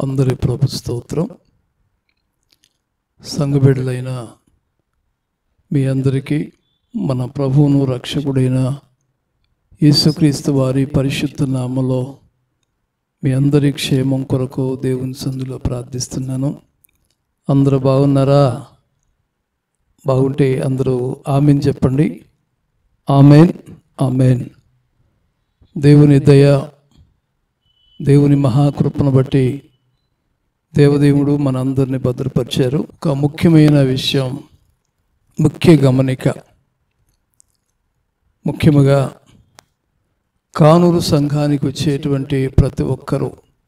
అందరి ప్రభు స్తోత్రం సంఘబిడ్డలైన మీ అందరికీ మన ప్రభువును రక్షకుడైన యేసుక్రీస్తు వారి పరిశుద్ధ నామలో మీ అందరి క్షేమం కొరకు దేవుని సందులో ప్రార్థిస్తున్నాను అందరూ బాగున్నారా బాగుంటే అందరూ ఆమెన్ చెప్పండి ఆమెన్ ఆమెన్ దేవుని దయ దేవుని మహాకృపను బట్టి దేవదేవుడు మనందరిని భద్రపరిచారు ఒక ముఖ్యమైన విషయం ముఖ్య గమనిక ముఖ్యముగా కానూరు సంఘానికి వచ్చేటువంటి ప్రతి ఒక్కరూ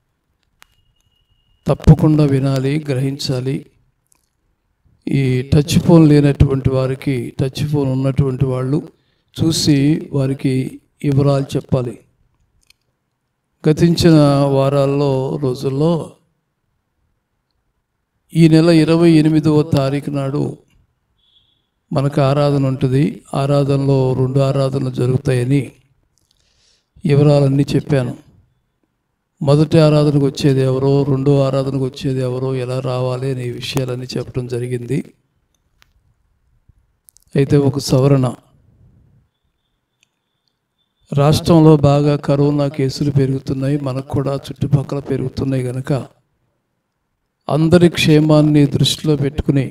తప్పకుండా వినాలి గ్రహించాలి ఈ టచ్ ఫోన్ లేనటువంటి వారికి టచ్ ఫోన్ ఉన్నటువంటి వాళ్ళు చూసి వారికి వివరాలు చెప్పాలి గతించిన వారాల్లో రోజుల్లో ఈ నెల ఇరవై ఎనిమిదవ తారీఖు నాడు మనకు ఆరాధన ఉంటుంది ఆరాధనలో రెండు ఆరాధనలు జరుగుతాయని వివరాలన్నీ చెప్పాను మొదటి ఆరాధనకు వచ్చేది ఎవరో రెండో ఆరాధనకు వచ్చేది ఎవరో ఎలా రావాలి అనే విషయాలన్నీ చెప్పడం జరిగింది అయితే ఒక సవరణ రాష్ట్రంలో బాగా కరోనా కేసులు పెరుగుతున్నాయి మనకు కూడా చుట్టుపక్కల పెరుగుతున్నాయి కనుక అందరి క్షేమాన్ని దృష్టిలో పెట్టుకుని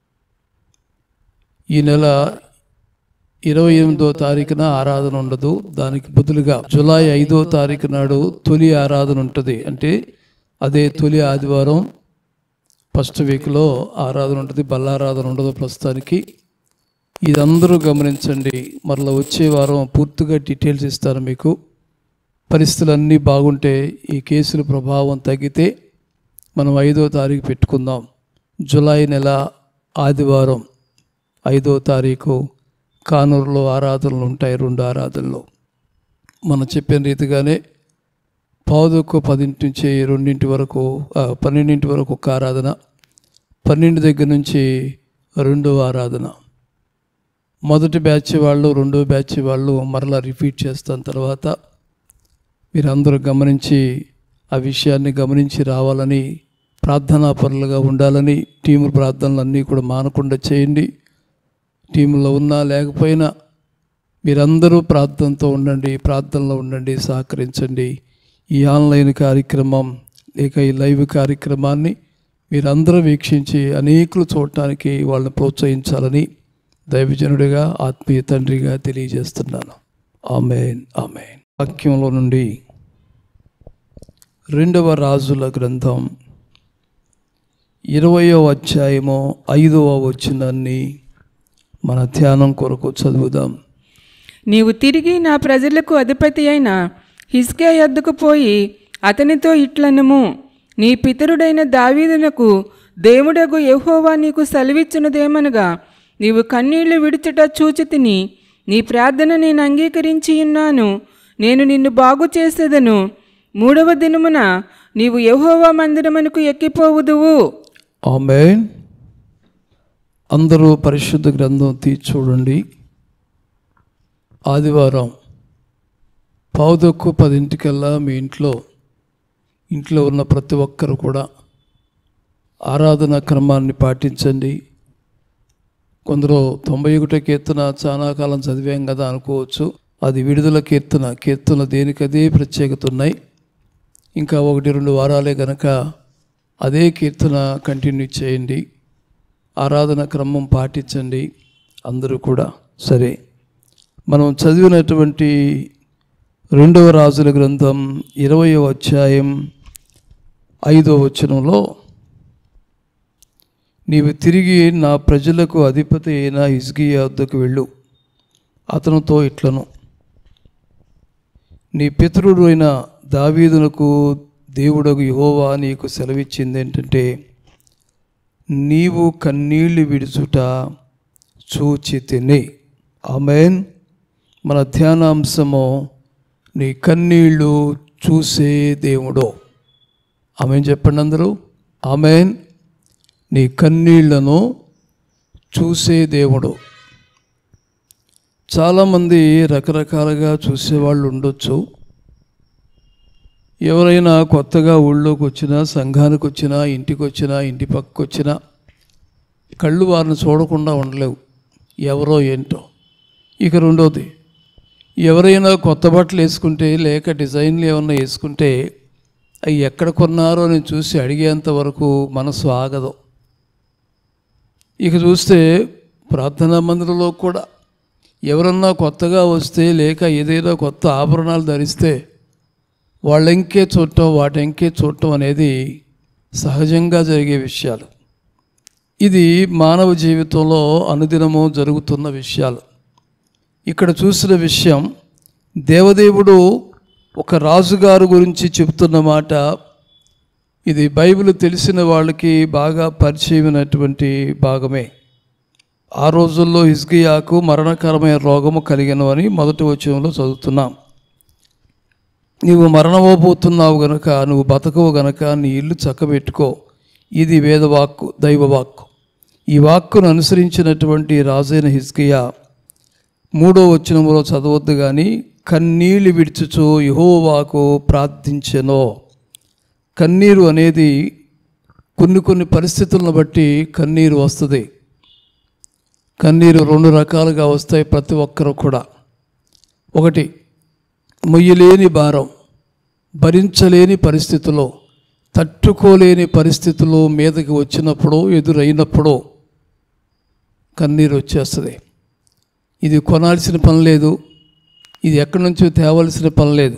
ఈ నెల ఇరవై ఎనిమిదో తారీఖున ఆరాధన ఉండదు దానికి బదులుగా జూలై ఐదో తారీఖు నాడు తొలి ఆరాధన ఉంటుంది అంటే అదే తొలి ఆదివారం ఫస్ట్ వీక్లో ఆరాధన ఉంటుంది బల్లారాధన ఉండదు ప్రస్తుతానికి ఇదందరూ గమనించండి మరలా వచ్చే వారం పూర్తిగా డీటెయిల్స్ ఇస్తాను మీకు పరిస్థితులు అన్నీ బాగుంటే ఈ కేసుల ప్రభావం తగ్గితే మనం ఐదో తారీఖు పెట్టుకుందాం జూలై నెల ఆదివారం ఐదో తారీఖు కానూరులో ఆరాధనలు ఉంటాయి రెండు ఆరాధనలు మనం చెప్పిన రీతిగానే పావుదొక్కు పదింటి నుంచి రెండింటి వరకు ఆ, పన్నెండింటి వరకు ఒక ఆరాధన పన్నెండు దగ్గర నుంచి రెండో ఆరాధన మొదటి బ్యాచ్ వాళ్ళు రెండో బ్యాచ్ వాళ్ళు మరలా రిపీట్ చేస్తాను తర్వాత మీరందరూ గమనించి ఆ విషయాన్ని గమనించి రావాలని ప్రార్థనా పరులుగా ఉండాలని టీము ప్రార్థనలు అన్నీ కూడా మానకుండా చేయండి టీంలో ఉన్నా లేకపోయినా మీరందరూ ప్రార్థనతో ఉండండి ప్రార్థనలో ఉండండి సహకరించండి ఈ ఆన్లైన్ కార్యక్రమం లేక ఈ లైవ్ కార్యక్రమాన్ని మీరందరూ వీక్షించి అనేకులు చూడటానికి వాళ్ళని ప్రోత్సహించాలని దైవజనుడిగా ఆత్మీయ తండ్రిగా తెలియజేస్తున్నాను ఆమెన్ ఆమెన్ వాక్యంలో నుండి రెండవ రాజుల గ్రంథం ఇరవయో అధ్యాయము ఐదవ వచనాన్ని మన ధ్యానం కొరకు చదువుదాం నీవు తిరిగి నా ప్రజలకు అధిపతి అయిన హిస్కియా యొద్దకు పోయి అతనితో ఇట్లనము నీ పితరుడైన దావీదునకు దేవుడగు యెహోవా నీకు సెలవిచ్చినదేమనగా నీవు కన్నీళ్లు విడుచుట చూచి తిని నీ ప్రార్థన నేను అంగీకరించి ఉన్నాను నేను నిన్ను బాగు చేసేదను మూడవ దినమున నీవు యెహోవా మందిరమునకు ఎక్కిపోవుదువు ఆమెన్ అందరూ పరిశుద్ధ గ్రంథం తీసి చూడండి ఆదివారం పావుదొక్కు పదింటికల్లా మీ ఇంట్లో ఇంట్లో ఉన్న ప్రతి ఒక్కరు కూడా ఆరాధన క్రమాన్ని పాటించండి కొందరు తొంభై ఒకటో కీర్తన చాలా కాలం చదివాం కదా అనుకోవచ్చు అది విడుదల కీర్తన కీర్తన దేనికదే ప్రత్యేకత ఉన్నాయి ఇంకా ఒకటి రెండు వారాలే గనక అదే కీర్తన కంటిన్యూ చేయండి ఆరాధన క్రమం పాటించండి అందరూ కూడా సరే మనం చదివినటువంటి రెండవ రాజుల గ్రంథం ఇరవయో అధ్యాయం ఐదో వచనంలో నీవు తిరిగి నా ప్రజలకు అధిపతి అయిన హిజ్గియా వద్దకు వెళ్ళు అతనితో ఇట్లను నీ పితరుడు అయిన దావీదునకు దేవుడకు యహోవా నీకు సెలవిచ్చింది ఏంటంటే నీవు కన్నీళ్లు విడుచుట చూచి తిని ఆమెన్ మన ధ్యానాంశము నీ కన్నీళ్ళు చూసే దేవుడు ఆమెన్ చెప్పండి అందరూ ఆమెన్ నీ కన్నీళ్లను చూసే దేవుడు చాలామంది రకరకాలుగా చూసేవాళ్ళు ఉండొచ్చు ఎవరైనా కొత్తగా ఊళ్ళోకి వచ్చినా సంఘానికి వచ్చినా ఇంటికి వచ్చినా ఇంటి పక్కకు వచ్చినా కళ్ళు వారిని చూడకుండా ఉండలేవు ఎవరో ఏంటో ఇక రెండోది ఎవరైనా కొత్త బట్టలు వేసుకుంటే లేక డిజైన్లు ఏమన్నా వేసుకుంటే అవి ఎక్కడ కొన్నారో నేను చూసి అడిగేంత వరకు మనసు ఆగదు ఇక చూస్తే ప్రార్థనా మందిరంలో కూడా ఎవరన్నా కొత్తగా వస్తే లేక ఏదైనా కొత్త ఆభరణాలు ధరిస్తే వాళ్ళెంకే చూడటం వాటెంకే చూడటం అనేది సహజంగా జరిగే విషయాలు ఇది మానవ జీవితంలో అనుదినము జరుగుతున్న విషయాలు ఇక్కడ చూసిన విషయం దేవదేవుడు ఒక రాజుగారు గురించి చెబుతున్న మాట ఇది బైబిల్ తెలిసిన వాళ్ళకి బాగా పరిచయమైనటువంటి భాగమే ఆ రోజుల్లో హిజ్కియాకు మరణకరమైన రోగము కలిగిన అని మొదటి వచనంలో చదువుతున్నాం నీవు మరణమోపోతున్నావు గనక నువ్వు బతకవు గనక నీ ఇల్లు చక్కబెట్టుకో ఇది వేదవాక్కు దైవవాక్కు ఈ వాక్కును అనుసరించినటువంటి రాజైన హిజ్కియా మూడో వచనములో చదవద్దు కానీ కన్నీళ్ళు విడిచుచు యహోవాకు ప్రార్థించెనో కన్నీరు అనేది కొన్ని కొన్ని పరిస్థితులను బట్టి కన్నీరు వస్తుంది కన్నీరు రెండు రకాలుగా వస్తాయి ప్రతి ఒక్కరు కూడా ఒకటి మొయ్యలేని భారం భరించలేని పరిస్థితిలో తట్టుకోలేని పరిస్థితులు మీదకి వచ్చినప్పుడు ఎదురైనప్పుడు కన్నీరు వచ్చేస్తుంది ఇది కొనాల్సిన పని లేదు ఇది ఎక్కడి నుంచో తేవలసిన పని లేదు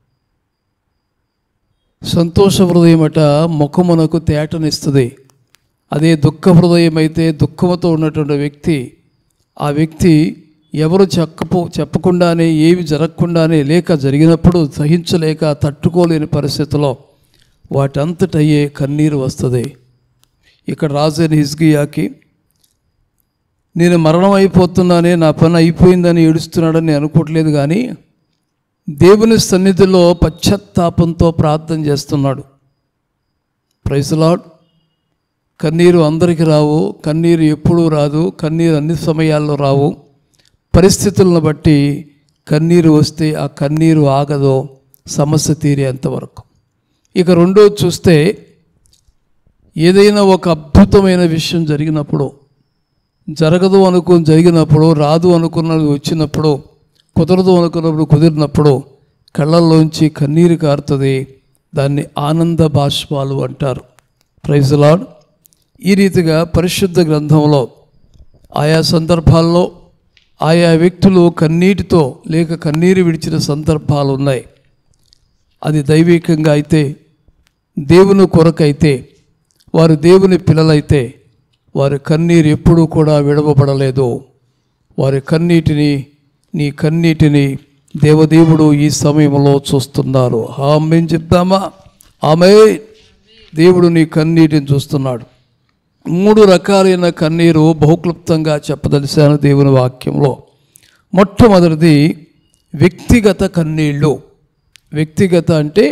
సంతోష హృదయమట ముఖమునకు తేటనిస్తుంది అదే దుఃఖ హృదయం అయితే దుఃఖముతో ఉన్నటువంటి వ్యక్తి ఆ వ్యక్తి ఎవరు చెప్పపో చెప్పకుండానే ఏమి జరగకుండానే లేక జరిగినప్పుడు సహించలేక తట్టుకోలేని పరిస్థితిలో వాటంతటయ్యే కన్నీరు వస్తుంది ఇక్కడ రాజైన హిజ్గియాకి నేను మరణం అయిపోతున్నానే నా పని అయిపోయిందని ఏడుస్తున్నాడని నేను అనుకోవట్లేదు కానీ దేవుని సన్నిధిలో పశ్చాత్తాపంతో ప్రార్థన చేస్తున్నాడు ప్రైజ్లాడ్ కన్నీరు అందరికీ రావు కన్నీరు ఎప్పుడూ రాదు కన్నీరు అన్ని సమయాల్లో రావు పరిస్థితులను బట్టి కన్నీరు వస్తే ఆ కన్నీరు ఆగదో సమస్య తీరేంతవరకు ఇక రెండో చూస్తే ఏదైనా ఒక అద్భుతమైన విషయం జరిగినప్పుడు జరగదు అనుకుని జరిగినప్పుడు రాదు అనుకున్నది వచ్చినప్పుడు కుదరదు అనుకున్నప్పుడు కుదిరినప్పుడు కళ్ళల్లోంచి కన్నీరు కారుతుంది దాన్ని ఆనంద బాష్పాలు అంటారు ప్రైజలాడ్ ఈ రీతిగా పరిశుద్ధ గ్రంథంలో ఆయా సందర్భాల్లో ఆయా వ్యక్తులు కన్నీటితో లేక కన్నీరు విడిచిన సందర్భాలు ఉన్నాయి అది దైవికంగా అయితే దేవుని కొరకైతే వారు దేవుని పిల్లలైతే వారి కన్నీరు ఎప్పుడూ కూడా విడవబడలేదు వారి కన్నీటిని నీ కన్నీటిని దేవదేవుడు ఈ సమయంలో చూస్తున్నారు ఆమె చెప్తామా ఆమె దేవుడు నీ కన్నీటిని చూస్తున్నాడు మూడు రకాలైన కన్నీరు బహుక్లుప్తంగా చెప్పదలిశాను దేవుని వాక్యంలో మొట్టమొదటిది వ్యక్తిగత కన్నీళ్ళు వ్యక్తిగత అంటే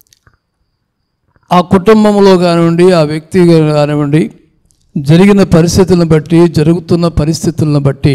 ఆ కుటుంబంలో కానివ్వండి ఆ వ్యక్తి కానివ్వండి జరిగిన పరిస్థితులను బట్టి జరుగుతున్న పరిస్థితులను బట్టి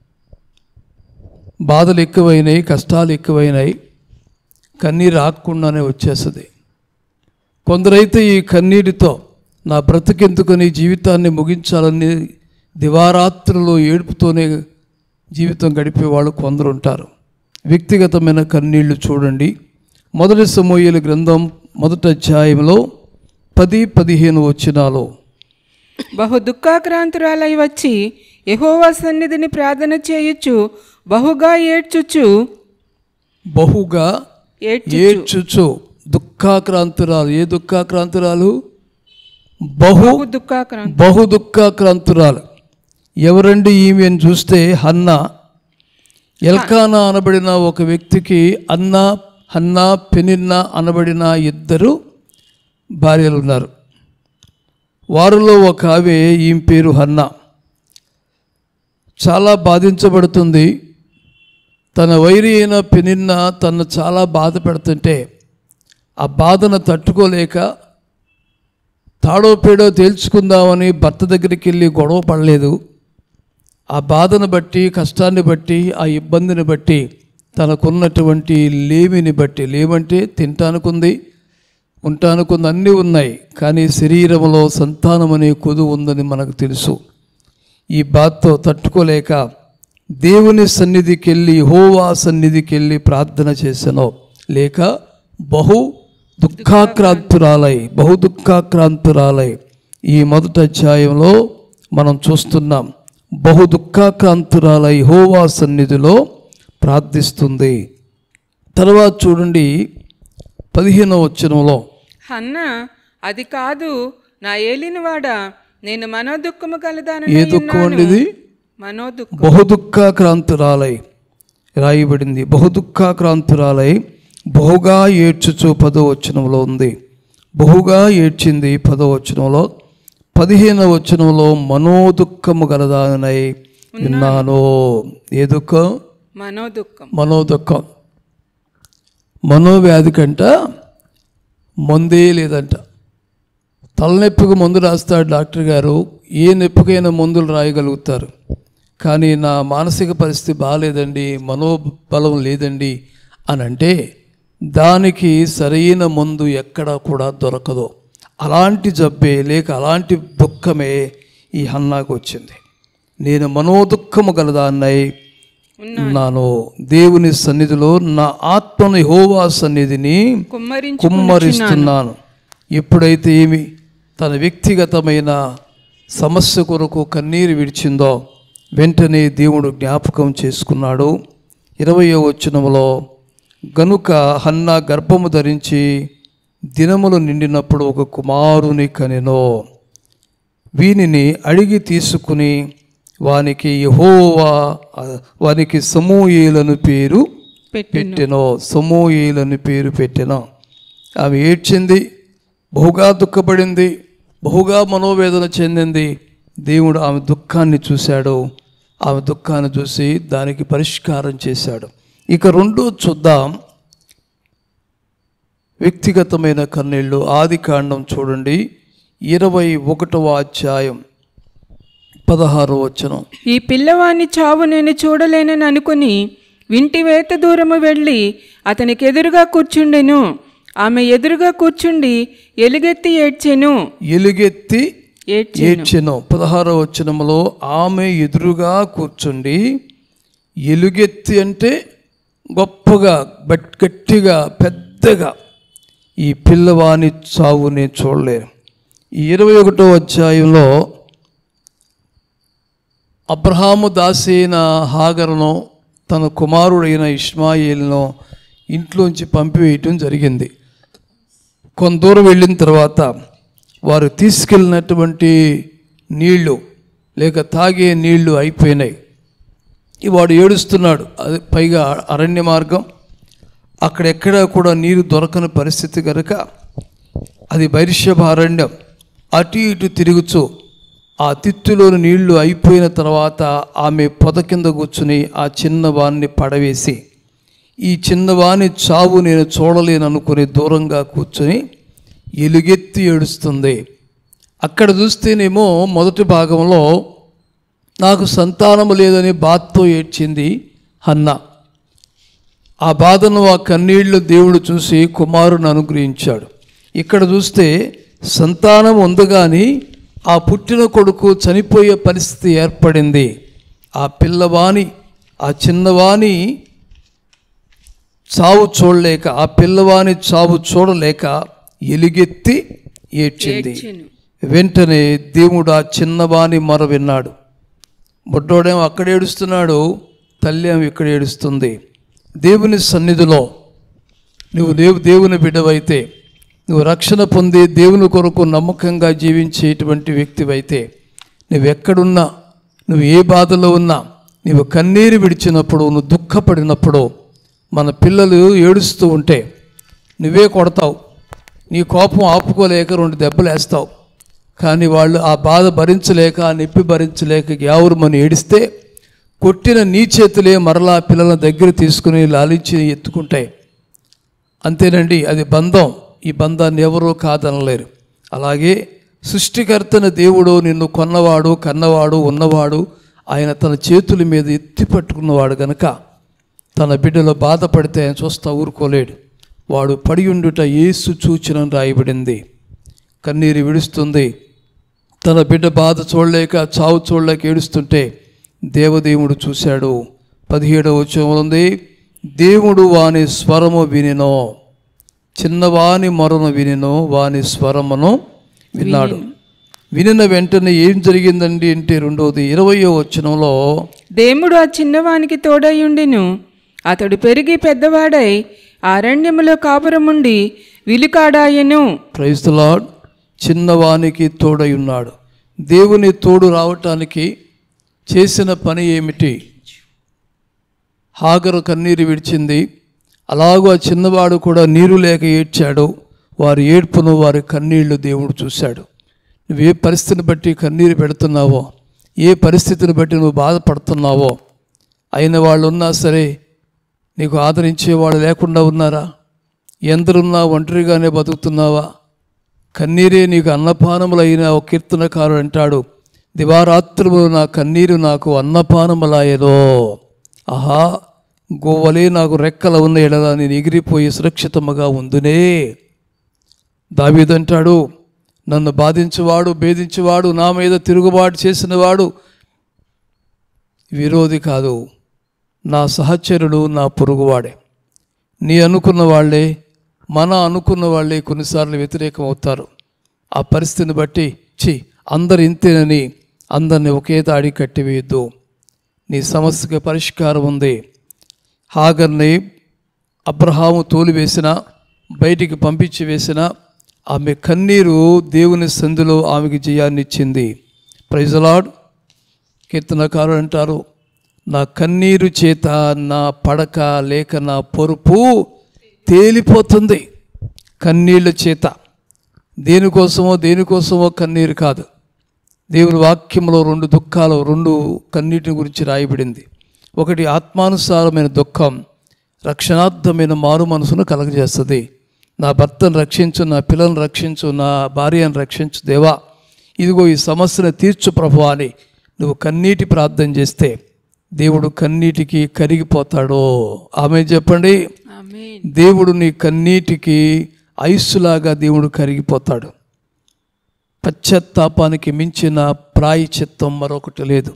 బాధలు ఎక్కువైనాయి కష్టాలు ఎక్కువైనాయి కన్నీరు ఆగకుండానే వచ్చేస్తుంది కొందరైతే ఈ కన్నీటితో నా బ్రతికెందుకని జీవితాన్ని ముగించాలని దివారాత్రులు ఏడుపుతోనే జీవితం గడిపే వాళ్ళు కొందరు ఉంటారు వ్యక్తిగతమైన కన్నీళ్లు చూడండి మొదటి సమూహల గ్రంథం మొదటి అధ్యాయంలో పది పదిహేను వచ్చినాలో బహు దుఃఖాక్రాంతురాలై వచ్చి యెహోవా సన్నిధిని ప్రార్థన చేయుచు బహుగా ఏడ్చుచు బహుగా ఏడ్చు ఏడ్చుచు దుఃఖాక్రాంతురాలు ఏ దుఃఖాక్రాంతురాలు బహు బహు దుఃఖాక్రాంతి బహు దుఃఖాక్రాంతురాలు ఎవరండి ఈమెను చూస్తే హన్న ఎల్కానా అనబడిన ఒక వ్యక్తికి అన్న హన్న పెనిన్న అనబడిన ఇద్దరు భార్యలు ఉన్నారు వారిలో ఒక ఆమె ఈమె పేరు హన్న చాలా బాధించబడుతుంది తన వైరి అయిన పెనిన్న తను చాలా బాధ పెడుతుంటే ఆ బాధను తట్టుకోలేక తాడో పేడో తేల్చుకుందామని భర్త దగ్గరికి వెళ్ళి గొడవ పడలేదు ఆ బాధను బట్టి కష్టాన్ని బట్టి ఆ ఇబ్బందిని బట్టి తనకున్నటువంటి లేమిని బట్టి లేమంటే తినటానికి ఉంది ఉంటాను కొన్ని అన్నీ ఉన్నాయి కానీ శరీరంలో సంతానం అనే కొదు ఉందని మనకు తెలుసు ఈ బాధతో తట్టుకోలేక దేవుని సన్నిధికి వెళ్ళి హోవా సన్నిధికి వెళ్ళి ప్రార్థన చేశాను లేక బహు దుఃఖాక్రాంతురాలై బహు దుఃఖాక్రాంతురాలై ఈ మొదటి అధ్యాయంలో మనం చూస్తున్నాం బహు దుఃఖాక్రాంతురాలై హోవా సన్నిధిలో ప్రార్థిస్తుంది తర్వాత చూడండి పదిహేనవ వచనంలో హన్న అది కాదు నా ఏలినవాడా నేను మనోదుఖము కలదాను ఏ దుఃఖం అండి ఇది మనోదుఖం బహుదుఃఖాక్రాంతురాలై రాయబడింది బహుదుఃఖాక్రాంతురాలై బహుగా ఏడ్చుచు పదో వచనంలో ఉంది బహుగా ఏడ్చింది పదో వచనంలో పదిహేనవ వచనంలో మనోదుఖము గలదానై విన్నాను ఏ దుఃఖం మనోదుఖం మనోదుఖం మనోవ్యాధి కంట మందే లేదంట తలనొప్పికి మందు రాస్తాడు డాక్టర్ గారు ఏ నొప్పికైనా మందులు రాయగలుగుతారు కానీ నా మానసిక పరిస్థితి బాగాలేదండి మనోబలం లేదండి అని అంటే దానికి సరైన మందు ఎక్కడా కూడా దొరకదు అలాంటి జబ్బే లేక అలాంటి దుఃఖమే ఈ హన్నాకు వచ్చింది నేను మనోదుఖము గలదాన్నై ఉన్నాను దేవుని సన్నిధిలో నా ఆత్మను హోవా సన్నిధిని కుమ్మరించి కుమ్మరిస్తున్నాను ఎప్పుడైతే ఏమి తన వ్యక్తిగతమైన సమస్య కొరకు కన్నీరు విడిచిందో వెంటనే దేవుడు జ్ఞాపకం చేసుకున్నాడు ఇరవయో వచనములో గనుక హన్న గర్భము ధరించి దినములు నిండినప్పుడు ఒక కుమారుని కనెనో వీనిని అడిగి తీసుకుని వానికి యహోవా వానికి సమూయేలను పేరు పెట్టి పెట్టెనో సమూయేలని పేరు పెట్టెనో ఆమె ఏడ్చింది బహుగా దుఃఖపడింది బహుగా మనోవేదన చెందింది దేవుడు ఆమె దుఃఖాన్ని చూశాడు ఆమె దుఃఖాన్ని చూసి దానికి పరిష్కారం చేశాడు ఇక రెండో చూద్దాం వ్యక్తిగతమైన కన్నీళ్ళు ఆది కాండం చూడండి ఇరవై ఒకటవ అధ్యాయం పదహారో వచనం ఈ పిల్లవాని చావు నేను చూడలేనని అనుకుని వింటి వేత దూరము వెళ్ళి అతనికి ఎదురుగా కూర్చుండెను ఆమె ఎదురుగా కూర్చుండి ఎలుగెత్తి ఏడ్చెను ఎలుగెత్తి ఏడ్చి ఏడ్చెను పదహారో వచనములో ఆమె ఎదురుగా కూర్చుండి ఎలుగెత్తి అంటే గొప్పగా బట్ గట్టిగా పెద్దగా ఈ పిల్లవాని చావు నేను చూడలేను ఈ ఇరవై ఒకటో అధ్యాయంలో అబ్రహాము దాసైన హాగరును తన కుమారుడైన ఇస్మాయిల్ను ఇంట్లోంచి పంపివేయటం జరిగింది కొంత దూరం వెళ్ళిన తర్వాత వారు తీసుకెళ్ళినటువంటి నీళ్లు లేక తాగే నీళ్లు అయిపోయినాయి ఈ వాడు ఏడుస్తున్నాడు అది పైగా అరణ్య మార్గం అక్కడెక్కడా కూడా నీరు దొరకని పరిస్థితి కనుక అది బైర్షభ అరణ్యం అటు ఇటు తిరుగుచు ఆ తిత్తులోని నీళ్లు అయిపోయిన తర్వాత ఆమె పొద కింద కూర్చుని ఆ చిన్నవాన్ని పడవేసి ఈ చిన్నవాని చావు నేను చూడలేననుకుని దూరంగా కూర్చొని ఎలుగెత్తి ఏడుస్తుంది అక్కడ చూస్తేనేమో మొదటి భాగంలో నాకు సంతానము లేదని బాధతో ఏడ్చింది హన్న ఆ బాధను ఆ కన్నీళ్లు దేవుడు చూసి కుమారుని అనుగ్రహించాడు ఇక్కడ చూస్తే సంతానం ఉంది కానీ ఆ పుట్టిన కొడుకు చనిపోయే పరిస్థితి ఏర్పడింది ఆ పిల్లవాని ఆ చిన్నవాని చావు చూడలేక ఆ పిల్లవాని చావు చూడలేక ఎలుగెత్తి ఏడ్చింది ఏడ్చెను. వెంటనే దేవుడు ఆ చిన్నవాని మొర విన్నాడు బుడ్డోడేమో అక్కడ ఏడుస్తున్నాడు తల్లి ఏమో ఇక్కడ ఏడుస్తుంది దేవుని సన్నిధిలో నువ్వు దేవు దేవుని బిడ్డవైతే నువ్వు రక్షణ పొంది దేవుని కొరకు నమ్మకంగా జీవించేటువంటి వ్యక్తివైతే నువ్వెక్కడున్నా నువ్వు ఏ బాధలో ఉన్నా నువ్వు కన్నీరు విడిచినప్పుడు నువ్వు దుఃఖపడినప్పుడు మన పిల్లలు ఏడుస్తూ ఉంటే నువ్వే కొడతావు నీ కోపం ఆపుకోలేక రెండు దెబ్బలు వేస్తావు కానీ వాళ్ళు ఆ బాధ భరించలేక ఆ నొప్పి భరించలేక ఎవరు మన ఏడిస్తే కొట్టిన నీ చేతులే మరలా పిల్లల దగ్గర తీసుకుని లాలించి ఎత్తుకుంటాయి అంతేనండి అది బంధం ఈ బంధాన్ని ఎవరూ కాదనలేరు అలాగే సృష్టికర్తన దేవుడు నిన్ను కొన్నవాడు కన్నవాడు ఉన్నవాడు ఆయన తన చేతుల మీద ఎత్తి పట్టుకున్నవాడు గనక తన బిడ్డలో బాధపడితే ఆయన చూస్తా ఊరుకోలేడు వాడు పడి ఉండుట యేసు చూచిన రాయబడింది కన్నీరు విడుస్తుంది తన బిడ్డ బాధ చూడలేక చావు చూడలేక ఏడుస్తుంటే దేవదేవుడు చూశాడు పదిహేడవ వచనం ఉంది దేవుడు వాని స్వరము వినినో చిన్నవాని మొరను వినినో వాని స్వరమును విన్నాడు వినిన వెంటనే ఏం జరిగిందండి అంటే రెండవది ఇరవయో వచనంలో దేవుడు ఆ చిన్నవానికి తోడయుండెను అతడు పెరిగి పెద్దవాడై అరణ్యములో కాపురముండి విలుకాడాయెను ప్రైజ్ ద లార్డ్ చిన్నవానికి తోడై ఉన్నాడు దేవుని తోడు రావటానికి చేసిన పని ఏమిటి హాగరు కన్నీరు విడిచింది అలాగూ ఆ చిన్నవాడు కూడా నీరు లేక ఏడ్చాడు వారి ఏడ్పును వారి కన్నీళ్లు దేవుడు చూశాడు నువ్వు ఏ పరిస్థితిని బట్టి కన్నీరు పెడుతున్నావో ఏ పరిస్థితిని బట్టి నువ్వు బాధపడుతున్నావో అయిన వాళ్ళు ఉన్నా సరే నీకు ఆదరించేవాడు లేకుండా ఉన్నారా ఎందరున్నా ఒంటరిగానే బతుకుతున్నావా కన్నీరే నీకు అన్నపానములైన ఒక కీర్తనకారుడు అంటాడు దివారాత్రములు నా కన్నీరు నాకు అన్నపానములాయదో ఆహా గోవలే నాకు రెక్కల ఉన్న ఎడల నేను ఎగిరిపోయి సురక్షితముగా ఉందునే దావీదంటాడు నన్ను బాధించువాడు భేదించువాడు నా మీద తిరుగుబాటు చేసినవాడు విరోధి కాదు నా సహచరుడు నా పొరుగువాడే నీ అనుకున్న వాళ్ళే మన అనుకున్న వాళ్ళే కొన్నిసార్లు వ్యతిరేకం అవుతారు ఆ పరిస్థితిని బట్టి చి అందరు ఇంతేనని అందరిని ఒకే తాడి కట్టివేయద్దు నీ సమస్యకి పరిష్కారం ఉంది హాగర్ని అబ్రహాము తోలివేసిన బయటికి పంపించి వేసిన ఆమె కన్నీరు దేవుని సంధిలో ఆమెకి జయాన్ని ఇచ్చింది ప్రైజలాడ్ కీర్తనకారులు అంటారు నా కన్నీరు చేత నా పడక లేక నా పొరుపు తేలిపోతుంది కన్నీళ్ళ చేత దేనికోసమో దేనికోసమో కన్నీరు కాదు దేవుని వాక్యంలో రెండు దుఃఖాలు రెండు కన్నీటిని గురించి రాయబడింది ఒకటి ఆత్మానుసారమైన దుఃఖం రక్షణార్థమైన మారు మనసును కలగజేస్తుంది నా భర్తను రక్షించు నా పిల్లలను రక్షించు నా భార్యను రక్షించు దేవా ఇదిగో ఈ సమస్యను తీర్చు ప్రభు అని నువ్వు కన్నీటి ప్రార్థన చేస్తే దేవుడు కన్నీటికి కరిగిపోతాడో ఆమె చెప్పండి ఆమేన్ దేవుడు నీ కన్నీటికి ఐసులాగా దేవుడు కరిగిపోతాడు పశ్చాత్తాపానికి మించిన ప్రాయచిత్తం మరొకటి లేదు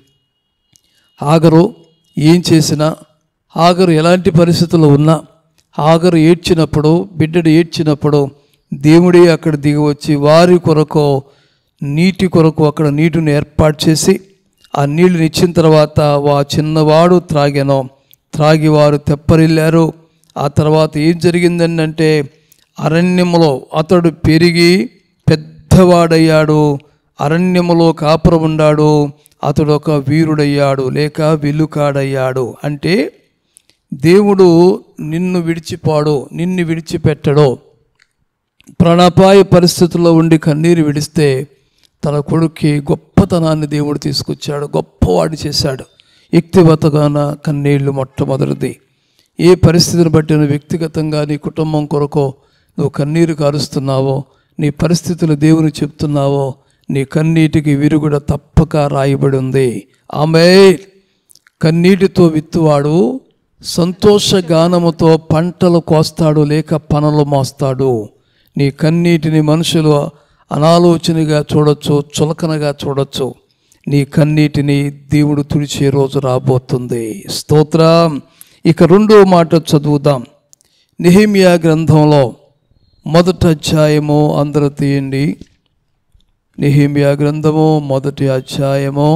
హాగరు ఏం చేసినా హాగరు ఎలాంటి పరిస్థితుల్లో ఉన్నా హాగరు ఏడ్చినప్పుడు బిడ్డడు ఏడ్చినప్పుడు దేవుడే అక్కడ దిగి వచ్చి వారి కొరకు నీటి కొరకు అక్కడ నీటిని ఏర్పాటు చేసి ఆ నీళ్ళని ఇచ్చిన తర్వాత వా చిన్నవాడు త్రాగాను త్రాగి వారు తెప్పరిల్లారు ఆ తర్వాత ఏం జరిగిందంటే అరణ్యములో అతడు పెరిగి పెద్దవాడయ్యాడు అరణ్యములో కాపురం ఉండాడు అతడు ఒక వీరుడయ్యాడు లేక విల్లుకాడయ్యాడు అంటే దేవుడు నిన్ను విడిచిపోడు నిన్ను విడిచిపెట్టడు ప్రాణాపాయ పరిస్థితుల్లో ఉండి కన్నీరు విడిస్తే తన కొడుక్కి గొప్పతనాన్ని దేవుడు తీసుకొచ్చాడు గొప్పవాడు చేశాడు వ్యక్తిగతగాన కన్నీళ్లు మొట్టమొదటిది ఏ పరిస్థితిని బట్టి నువ్వు వ్యక్తిగతంగా నీ కుటుంబం కొరకో నువ్వు కన్నీరు కారుస్తున్నావో నీ పరిస్థితులు దేవుని చెప్తున్నావో నీ కన్నీటికి విరుగుడ తప్పక రాయబడి ఉంది ఆమె కన్నీటితో విత్తువాడు సంతోష గానముతో పంటలు కోస్తాడు లేక పనులు మోస్తాడు నీ కన్నీటిని మనుషులు అనాలోచనగా చూడొచ్చు చులకనగా చూడొచ్చు నీ కన్నీటిని దేవుడు తుడిచే రోజు రాబోతుంది స్తోత్రం ఇక రెండో మాట చదువుదాం నిహిమియా గ్రంథంలో మొదటి అధ్యాయము అందరూ తీయండి నిహిమియా గ్రంథము మొదటి అధ్యాయము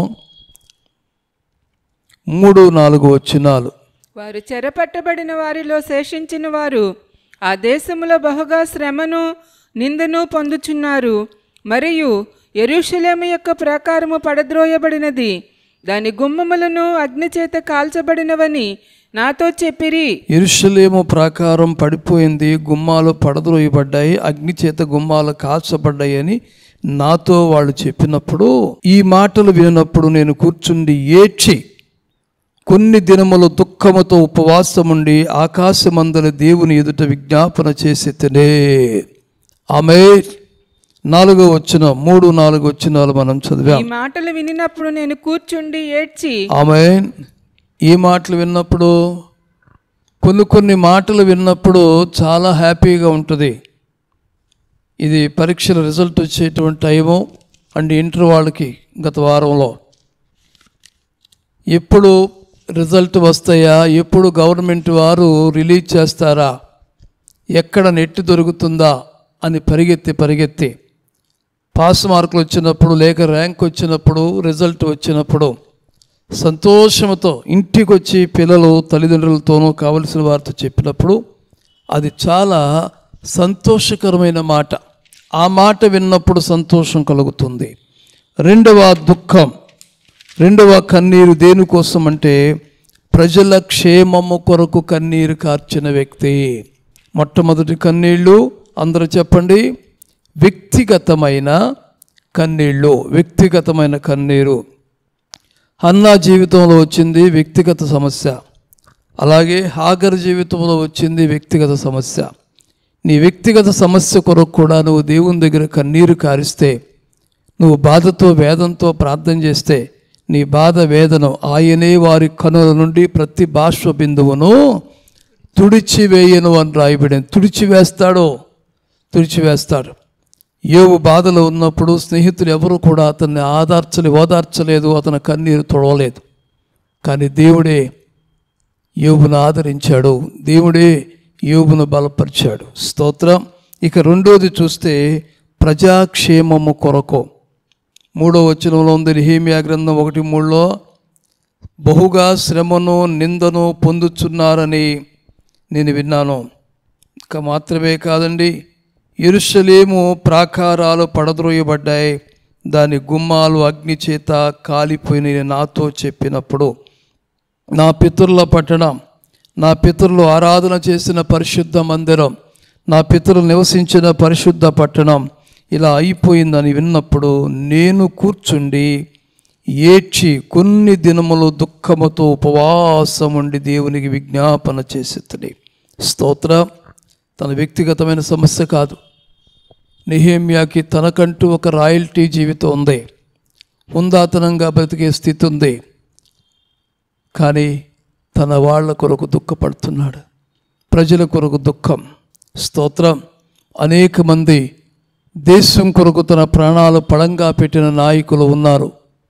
మూడు నాలుగు వచ్చినాలు వారు చెరపట్టబడిన వారిలో శేషించిన వారు ఆ దేశములో బహుగా శ్రమను నిందను పొందుచున్నారు మరియు ఎరుషలేము యొక్క ప్రాకారము పడద్రోయబడినది దాని గుమ్మములను అగ్నిచేత కాల్చబడినవని నాతో చెప్పిరి ఎరుషలేము ప్రాకారం పడిపోయింది గుమ్మాలు పడద్రోయబడ్డాయి అగ్ని చేత గుమ్మాలు కాల్చబడ్డాయి అని నాతో వాళ్ళు చెప్పినప్పుడు ఈ మాటలు విన్నప్పుడు నేను కూర్చుండి ఏడ్చి కొన్ని దినములు దుఃఖముతో ఉపవాసముండి ఆకాశమందల దేవుని ఎదుట విజ్ఞాపన చేసి తినే ఆమె నాలుగో వచ్చిన మూడు నాలుగు వచ్చినాలు మనం చదివాం ఈ మాటలు వినినప్పుడు నేను కూర్చుండి ఏడ్చి ఆమె ఈ మాటలు విన్నప్పుడు కొన్ని కొన్ని మాటలు విన్నప్పుడు చాలా హ్యాపీగా ఉంటుంది ఇది పరీక్షల రిజల్ట్ వచ్చేటువంటి టైము అండ్ ఇంటర్ వాళ్ళకి గత వారంలో ఎప్పుడు రిజల్ట్ వస్తాయా ఎప్పుడు గవర్నమెంట్ వారు రిలీజ్ చేస్తారా ఎక్కడ నెట్ దొరుకుతుందా అని పరిగెత్తి పరిగెత్తి పాస్ మార్కులు వచ్చినప్పుడు లేక ర్యాంక్ వచ్చినప్పుడు రిజల్ట్ వచ్చినప్పుడు సంతోషంతో ఇంటికి వచ్చి పిల్లలు తల్లిదండ్రులతోనూ కావలసిన వారితో చెప్పినప్పుడు అది చాలా సంతోషకరమైన మాట ఆ మాట విన్నప్పుడు సంతోషం కలుగుతుంది రెండవ దుఃఖం రెండవ కన్నీరు దేనికోసం అంటే ప్రజల క్షేమము కొరకు కన్నీరు కార్చిన వ్యక్తి మొట్టమొదటి కన్నీళ్ళు అందరూ చెప్పండి వ్యక్తిగతమైన కన్నీళ్ళు వ్యక్తిగతమైన కన్నీరు హన్నా జీవితంలో వచ్చింది వ్యక్తిగత సమస్య అలాగే హాగర్ జీవితంలో వచ్చింది వ్యక్తిగత సమస్య నీ వ్యక్తిగత సమస్య కొరకు కూడా నువ్వు దేవుని దగ్గర కన్నీరు కారిస్తే నువ్వు బాధతో వేదంతో ప్రార్థన చేస్తే నీ బాధ వేదన ఆయనే వారి కనుల నుండి ప్రతి బాష్ప బిందువును తుడిచివేయను అని రాయబడింది తుడిచివేస్తాడో తుడిచివేస్తాడు యోగు బాధలో ఉన్నప్పుడు స్నేహితులు ఎవరు కూడా అతన్ని ఆదార్చలే ఓదార్చలేదు అతని కన్నీరు తొడవలేదు కానీ దేవుడే యోబును ఆదరించాడు దేవుడే యోబును బలపరిచాడు స్తోత్రం ఇక రెండోది చూస్తే ప్రజాక్షేమము కొరకు మూడో వచనంలో ఉంది నిహేమియా గ్రంథం ఒకటి మూడులో బహుగా శ్రమను నిందను పొందుచున్నారని నేను విన్నాను ఇంకా మాత్రమే కాదండి ఎరుషలేము ప్రాకారాలు పడద్రోయబడ్డాయి దాని గుమ్మాలు అగ్ని చేత కాలిపోయిన నాతో చెప్పినప్పుడు నా పితరుల పట్టణం నా పితరులు ఆరాధన చేసిన పరిశుద్ధ మందిరం నా పితరులు నివసించిన పరిశుద్ధ పట్టణం ఇలా అయిపోయిందని విన్నప్పుడు నేను కూర్చుండి ఏడ్చి కొన్ని దినములు దుఃఖముతో ఉపవాసం ఉండి దేవునికి విజ్ఞాపన చేసేది స్తోత్ర తన వ్యక్తిగతమైన సమస్య కాదు నిహేమ్యాకి తనకంటూ ఒక రాయల్టీ జీవితం ఉంది హుందాతనంగా బ్రతికే స్థితి ఉంది కానీ తన వాళ్ళ కొరకు దుఃఖపడుతున్నాడు ప్రజల కొరకు దుఃఖం స్తోత్రం అనేక మంది దేశం కొరకు తన ప్రాణాలు పడంగా పెట్టిన నాయకులు ఉన్నారు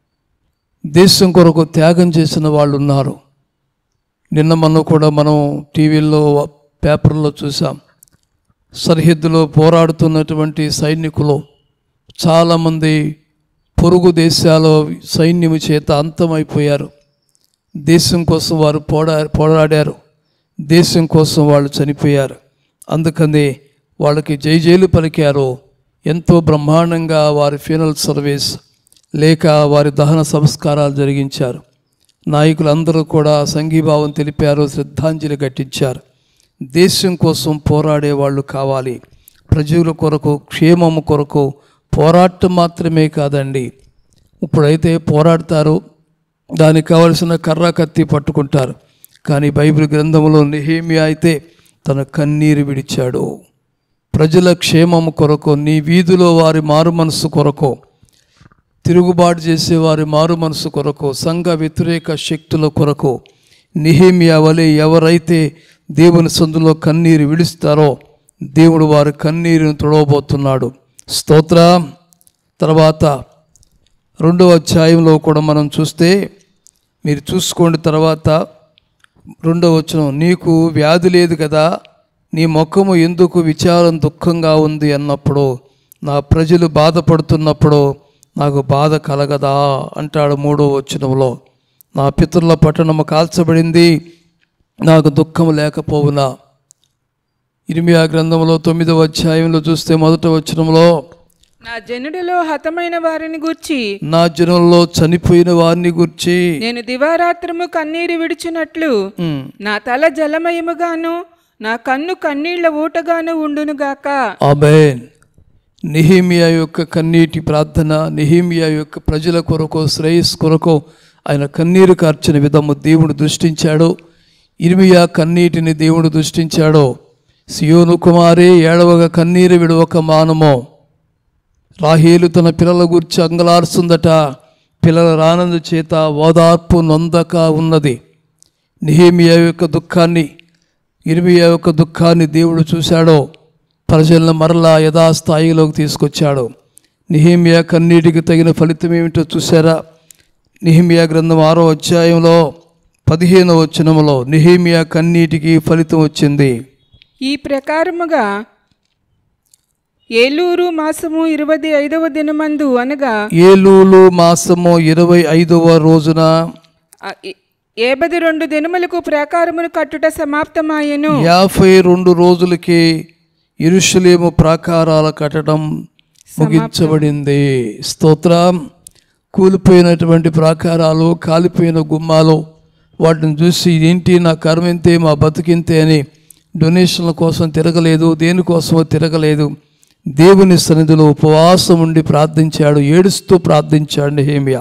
దేశం కొరకు త్యాగం చేసిన వాళ్ళు ఉన్నారు నిన్న మొన్న కూడా మనం టీవీల్లో పేపర్లో చూసాం సరిహద్దులో పోరాడుతున్నటువంటి సైనికులు చాలామంది పొరుగు దేశాల సైన్యము చేత అంతమైపోయారు దేశం కోసం వారు పోరా పోరాడారు దేశం కోసం వాళ్ళు చనిపోయారు అందుకని వాళ్ళకి జైజేలు పలికారు ఎంతో బ్రహ్మాండంగా వారి ఫ్యూనల్ సర్వీస్ లేక వారి దహన సంస్కారాలు జరిగించారు నాయకులందరూ కూడా సంఘీభావం తెలిపారు శ్రద్ధాంజలి ఘటించారు దేశం కోసం పోరాడే వాళ్ళు కావాలి ప్రజల కొరకు క్షేమము కొరకు పోరాటం మాత్రమే కాదండి ఇప్పుడైతే పోరాడతారు దానికి కావలసిన కర్ర కత్తి పట్టుకుంటారు కానీ బైబిల్ గ్రంథంలో నెహేమియా అయితే తన కన్నీరు విడిచాడు ప్రజల క్షేమము కొరకు నీ వీధిలో వారి మారు మనసు కొరకు తిరుగుబాటు చేసే వారి మారు మనసు కొరకు సంఘ వ్యతిరేక శక్తుల కొరకు నిహేమియా వలె ఎవరైతే దేవుని సందులో కన్నీరు విడుస్తారో దేవుడు వారి కన్నీరును తుడవబోతున్నాడు స్తోత్ర తర్వాత రెండవ అధ్యాయంలో కూడా మనం చూస్తే మీరు చూసుకోండి తర్వాత రెండవ వచనం నీకు వ్యాధి లేదు కదా నీ ముఖము ఎందుకు విచారం దుఃఖంగా ఉంది అన్నప్పుడు నా ప్రజలు బాధపడుతున్నప్పుడు నాకు బాధ కలగదా అంటాడు మూడో వచనంలో నా పితరుల పట్టణము కాల్చబడింది నాకు దుఃఖం లేకపోవునా ఇరిమియా గ్రంథంలో తొమ్మిదవ అధ్యాయంలో చూస్తే మొదట వచనంలో నా జనుడిలో హతమైన వారిని గూర్చి నా జనంలో చనిపోయిన వారిని గుర్చి నేను దివారాత్రము కన్నీరు విడిచినట్లు ఉమ్, నా తల జలమయముగాను నా కన్ను కన్నీళ్ల ఊటగాను ఉండునుగాక ఆమెన్ నిహిమియా యొక్క కన్నీటి ప్రార్థన నిహిమియా యొక్క ప్రజల కొరకు శ్రేయస్ కొరకు ఆయన కన్నీరు కార్చిన విధము దేవుడు దృష్టించాడు ఇర్మియా కన్నీటిని దేవుడు దృష్టించాడు సియోను కుమారి ఏడవగా కన్నీరు విడవక మానమో రాహేలు తన పిల్లల గురించి అంగలార్చుందట పిల్లల రానందు చేత ఓదార్పు నొందక ఉన్నది నిహేమియా యొక్క దుఃఖాన్ని ఇరిమియా యొక్క దుఃఖాన్ని దేవుడు చూశాడో ప్రజలను మరలా యథాస్థాయిలోకి తీసుకొచ్చాడు నిహిమియా కన్నీటికి తగిన ఫలితం ఏమిటో చూసారా నిహిమియా గ్రంథం ఆరో అధ్యాయంలో పదిహేనవ వచనములో నిహిమియా కన్నీటికి ఫలితం వచ్చింది ఈ ప్రకారముగా ఏలూరు మాసము ఇరవై ఐదవ దినమందు అనగా ఏలూలు మాసము ఇరవై ఐదవ రోజున ఆ, ఏ- ఏబది రెండు దినములకు ప్రాకారమును కట్టుట సమాప్తమాయెను యాభై రెండు రోజులకి ఇరుషులేము ప్రాకారాల కట్టడం ముగించబడింది స్తోత్రం కూలిపోయినటువంటి ప్రాకారాలు కాలిపోయిన గుమ్మాలు వాటిని చూసి ఏంటి నా కర్మెంతే మా బతికింతే అని డొనేషన్ల కోసం తిరగలేదు దేనికోసమో తిరగలేదు దేవుని సన్నిధిలో ఉపవాసం ఉండి ప్రార్థించాడు ఏడుస్తూ ప్రార్థించాడు నెహేమియా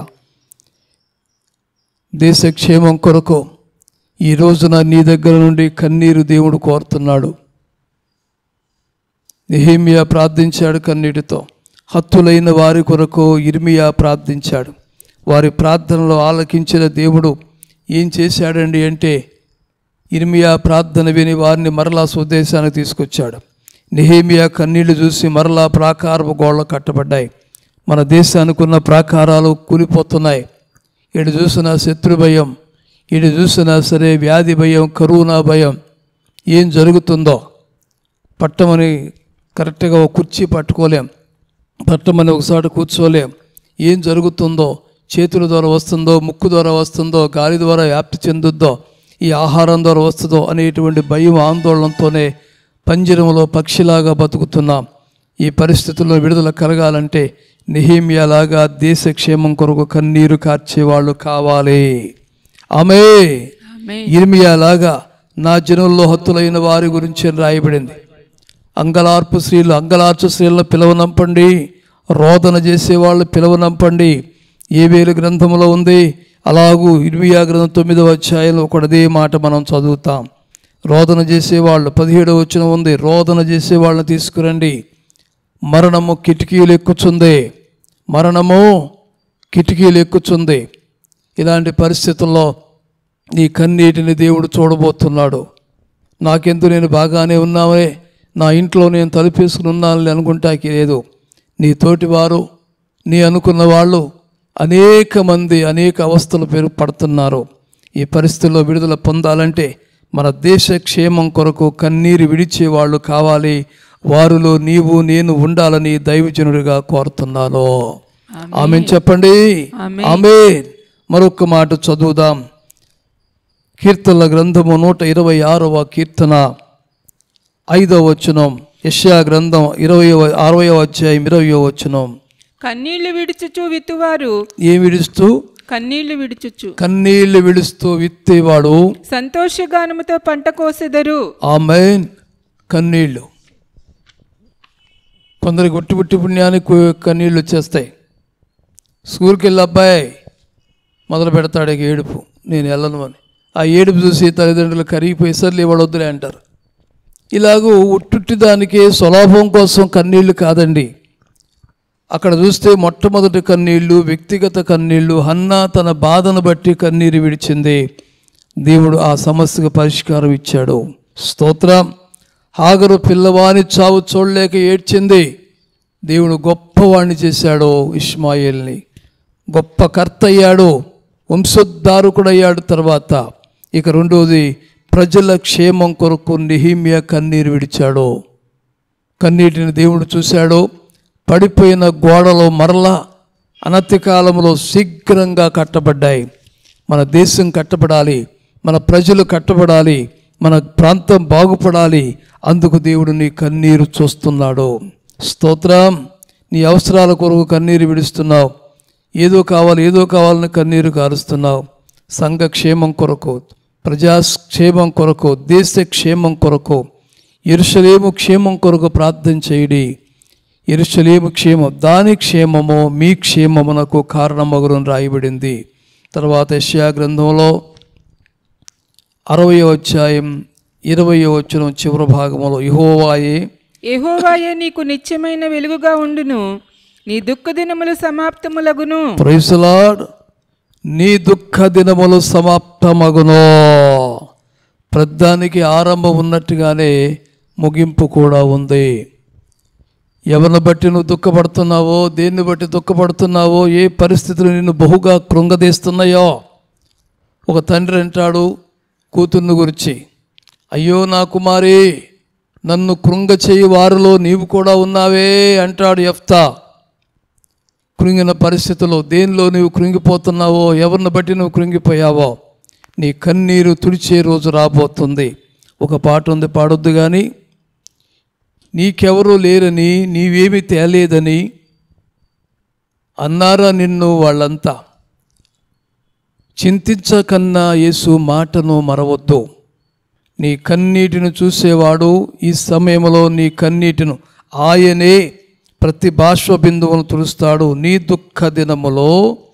దేశ క్షేమం కొరకు ఈ రోజున నీ దగ్గర నుండి కన్నీరు దేవుడు కోరుతున్నాడు నెహేమియా ప్రార్థించాడు కన్నీటితో హత్తులైన వారి కొరకు ఇర్మియా ప్రార్థించాడు వారి ప్రార్థనలో ఆలకించిన దేవుడు ఏం చేశాడండి అంటే ఇర్మియా ప్రార్థన విని వారిని మరలా స్వదేశానికి తీసుకొచ్చాడు నెహేమియా కన్నీళ్లు చూసి మరలా ప్రాకారపు గోడలు కట్టబడ్డాయి మన దేశానికి ఉన్న ప్రాకారాలు కూలిపోతున్నాయి ఇటు చూసిన శత్రు భయం ఇటు చూసినా సరే వ్యాధి భయం కరోనా భయం ఏం జరుగుతుందో పట్టమని కరెక్ట్గా ఒక కుర్చీ పట్టుకోలేం పట్టమని ఒకసారి కూర్చోలేం ఏం జరుగుతుందో చేతుల ద్వారా వస్తుందో ముక్కు ద్వారా వస్తుందో గాలి ద్వారా వ్యాప్తి చెందుద్దో ఈ ఆహారం ద్వారా వస్తుందో అనేటువంటి భయం ఆందోళనతోనే పంజరంలో పక్షిలాగా బతుకుతున్నాం ఈ పరిస్థితుల్లో విడుదల కలగాలంటే నిహేమియాలాగా దేశ క్షేమం కొరకు కన్నీరు కార్చేవాళ్ళు కావాలి ఆమె ఆమేన్. ఇర్మియాలాగా నా జనుల్లో హత్తులైన వారి గురించి రాయబడింది అంగలార్పు స్త్రీలు అంగలార్చు స్త్రీలను పిలవనంపండి రోదన చేసేవాళ్ళు పిలవనంపండి ఏ వేలు గ్రంథంలో ఉంది అలాగూ ఇర్మియా గ్రంథం తొమ్మిదవ అధ్యాయంలో ఒకటి అదే మాట మనం చదువుతాం రోదన చేసేవాళ్ళు పదిహేడవ వచ్చిన ఉంది రోదన చేసేవాళ్ళని తీసుకురండి మరణము కిటికీలు ఎక్కుచుంది మరణము కిటికీలు ఎక్కుచుంది ఇలాంటి పరిస్థితుల్లో నీ కన్నీటిని దేవుడు చూడబోతున్నాడు నాకెందు నేను బాగానే ఉన్నామే నా ఇంట్లో నేను తలుపేసుకుని ఉన్నానని అనుకుంటాకి లేదు నీ తోటివారు నీ అనుకున్న వాళ్ళు అనేక మంది అనేక అవస్థలు పేరు పడుతున్నారు ఈ పరిస్థితుల్లో విడుదల పొందాలంటే మన దేశ క్షేమం కొరకు కన్నీరు విడిచే వాళ్ళు కావాలి వారిలో నీవు నేను ఉండాలని దైవజనుడిగా కోరుతున్నాను ఆమె చెప్పండి ఆమె మరొక మాట చదువుదాం కీర్తనల గ్రంథము నూట ఇరవై ఆరవ కీర్తన ఐదవ వచనం యష్యా గ్రంథం ఇరవయవ అరవయవ అధ్యాయం ఇరవయో వచనం కన్నీళ్లు విడుచుచు విత్తువారు ఏం విడుస్తూ కన్నీళ్లు విడుచుచు కన్నీళ్లు విడుస్తూ విత్తేవాడు సంతోషగానముతో పంట కోసెదరు ఆమె కన్నీళ్ళు కొందరికి ఒట్టి పుట్టి పుణ్యానికి కు- కన్నీళ్ళు వచ్చేస్తాయి స్కూల్కి వెళ్ళి అబ్బాయి మొదలు పెడతాడు ఇక ఏడుపు నేను వెళ్ళను అని ఆ ఏడుపు చూసి తల్లిదండ్రులు కరిగిపోయి సర్లే వాడు వద్దులే అంటారు ఇలాగూ ఉట్టుట్టి దానికి స్వలాభం కోసం కన్నీళ్లు కాదండి అక్కడ చూస్తే మొట్టమొదటి కన్నీళ్లు వ్యక్తిగత కన్నీళ్లు హన్నా తన బాధను బట్టి కన్నీరు విడిచింది దేవుడు ఆ సమస్యకు పరిష్కారం ఇచ్చాడు స్తోత్రం హాగరు పిల్లవాని చావు చూడలేక ఏడ్చింది దేవుడు గొప్పవాణ్ణి చేశాడు ఇష్మాయిల్ని గొప్ప కర్త అయ్యాడు వంశోద్ధారకుడయ్యాడు తర్వాత ఇక రెండోది ప్రజల క్షేమం కొరకు నిహిమ్య కన్నీరు విడిచాడు కన్నీటిని దేవుడు చూశాడు పడిపోయిన గోడలు మరలా అనతి కాలంలో శీఘ్రంగా కట్టబడ్డాయి మన దేశం కట్టబడాలి మన ప్రజలు కట్టబడాలి మన ప్రాంతం బాగుపడాలి అందుకు దేవుడు నీ కన్నీరు చూస్తున్నాడు స్తోత్రం నీ అవసరాల కొరకు కన్నీరు విడుస్తున్నావు ఏదో కావాలి ఏదో కావాలని కన్నీరు కారుస్తున్నావు సంఘ క్షేమం కొరకు ప్రజాక్షేమం కొరకు దేశ క్షేమం కొరకు ఎరుషలేము క్షేమం కొరకు ప్రార్థన చేయడి ఎరుషలేము క్షేమం దాని క్షేమము మీ క్షేమమునకు కారణమగురని రాయబడింది తర్వాత యెషయా గ్రంథంలో అరవయో అధ్యాయం ఇరవయో వచ్చిన చివరి భాగంలో యహోవాయే యెహోవాయే నీకు నిత్యమైన వెలుగుగా ఉండును నీ దుఃఖ దినములు సమాప్తములగును ప్రైసలాడ్ నీ దుఃఖ దినములు సమాప్తమగును ప్రద్దానికి ఆరంభం ఉన్నట్టుగానే ముగింపు కూడా ఉంది ఎవరిని బట్టి నువ్వు దుఃఖపడుతున్నావో దేన్ని బట్టి దుఃఖపడుతున్నావో ఏ పరిస్థితులు నిన్ను బహుగా కృంగదీస్తున్నాయో ఒక తండ్రి అంటాడు కూతుర్ని గురించి అయ్యో నా కుమారి నన్ను కృంగ చేయి వారిలో నీవు కూడా ఉన్నావే అంటాడు ఎఫ్తా కృంగిన పరిస్థితుల్లో దేనిలో నీవు కృంగిపోతున్నావో ఎవరిని బట్టి నువ్వు కృంగిపోయావో నీ కన్నీరు తుడిచే రోజు రాబోతుంది ఒక పాట ఉంది పాడొద్దు కానీ నీకెవరూ లేరని నీవేమి తేలేదని అన్నారా నిన్ను వాళ్ళంతా చింతించకన్నా యేసు మాటను మరవద్దు నీ కన్నీటిని చూసేవాడు ఈ సమయంలో నీ కన్నీటిను ఆయనే ప్రతి బాష్ప బిందువును తుడుస్తాడు నీ దుఃఖ దినములో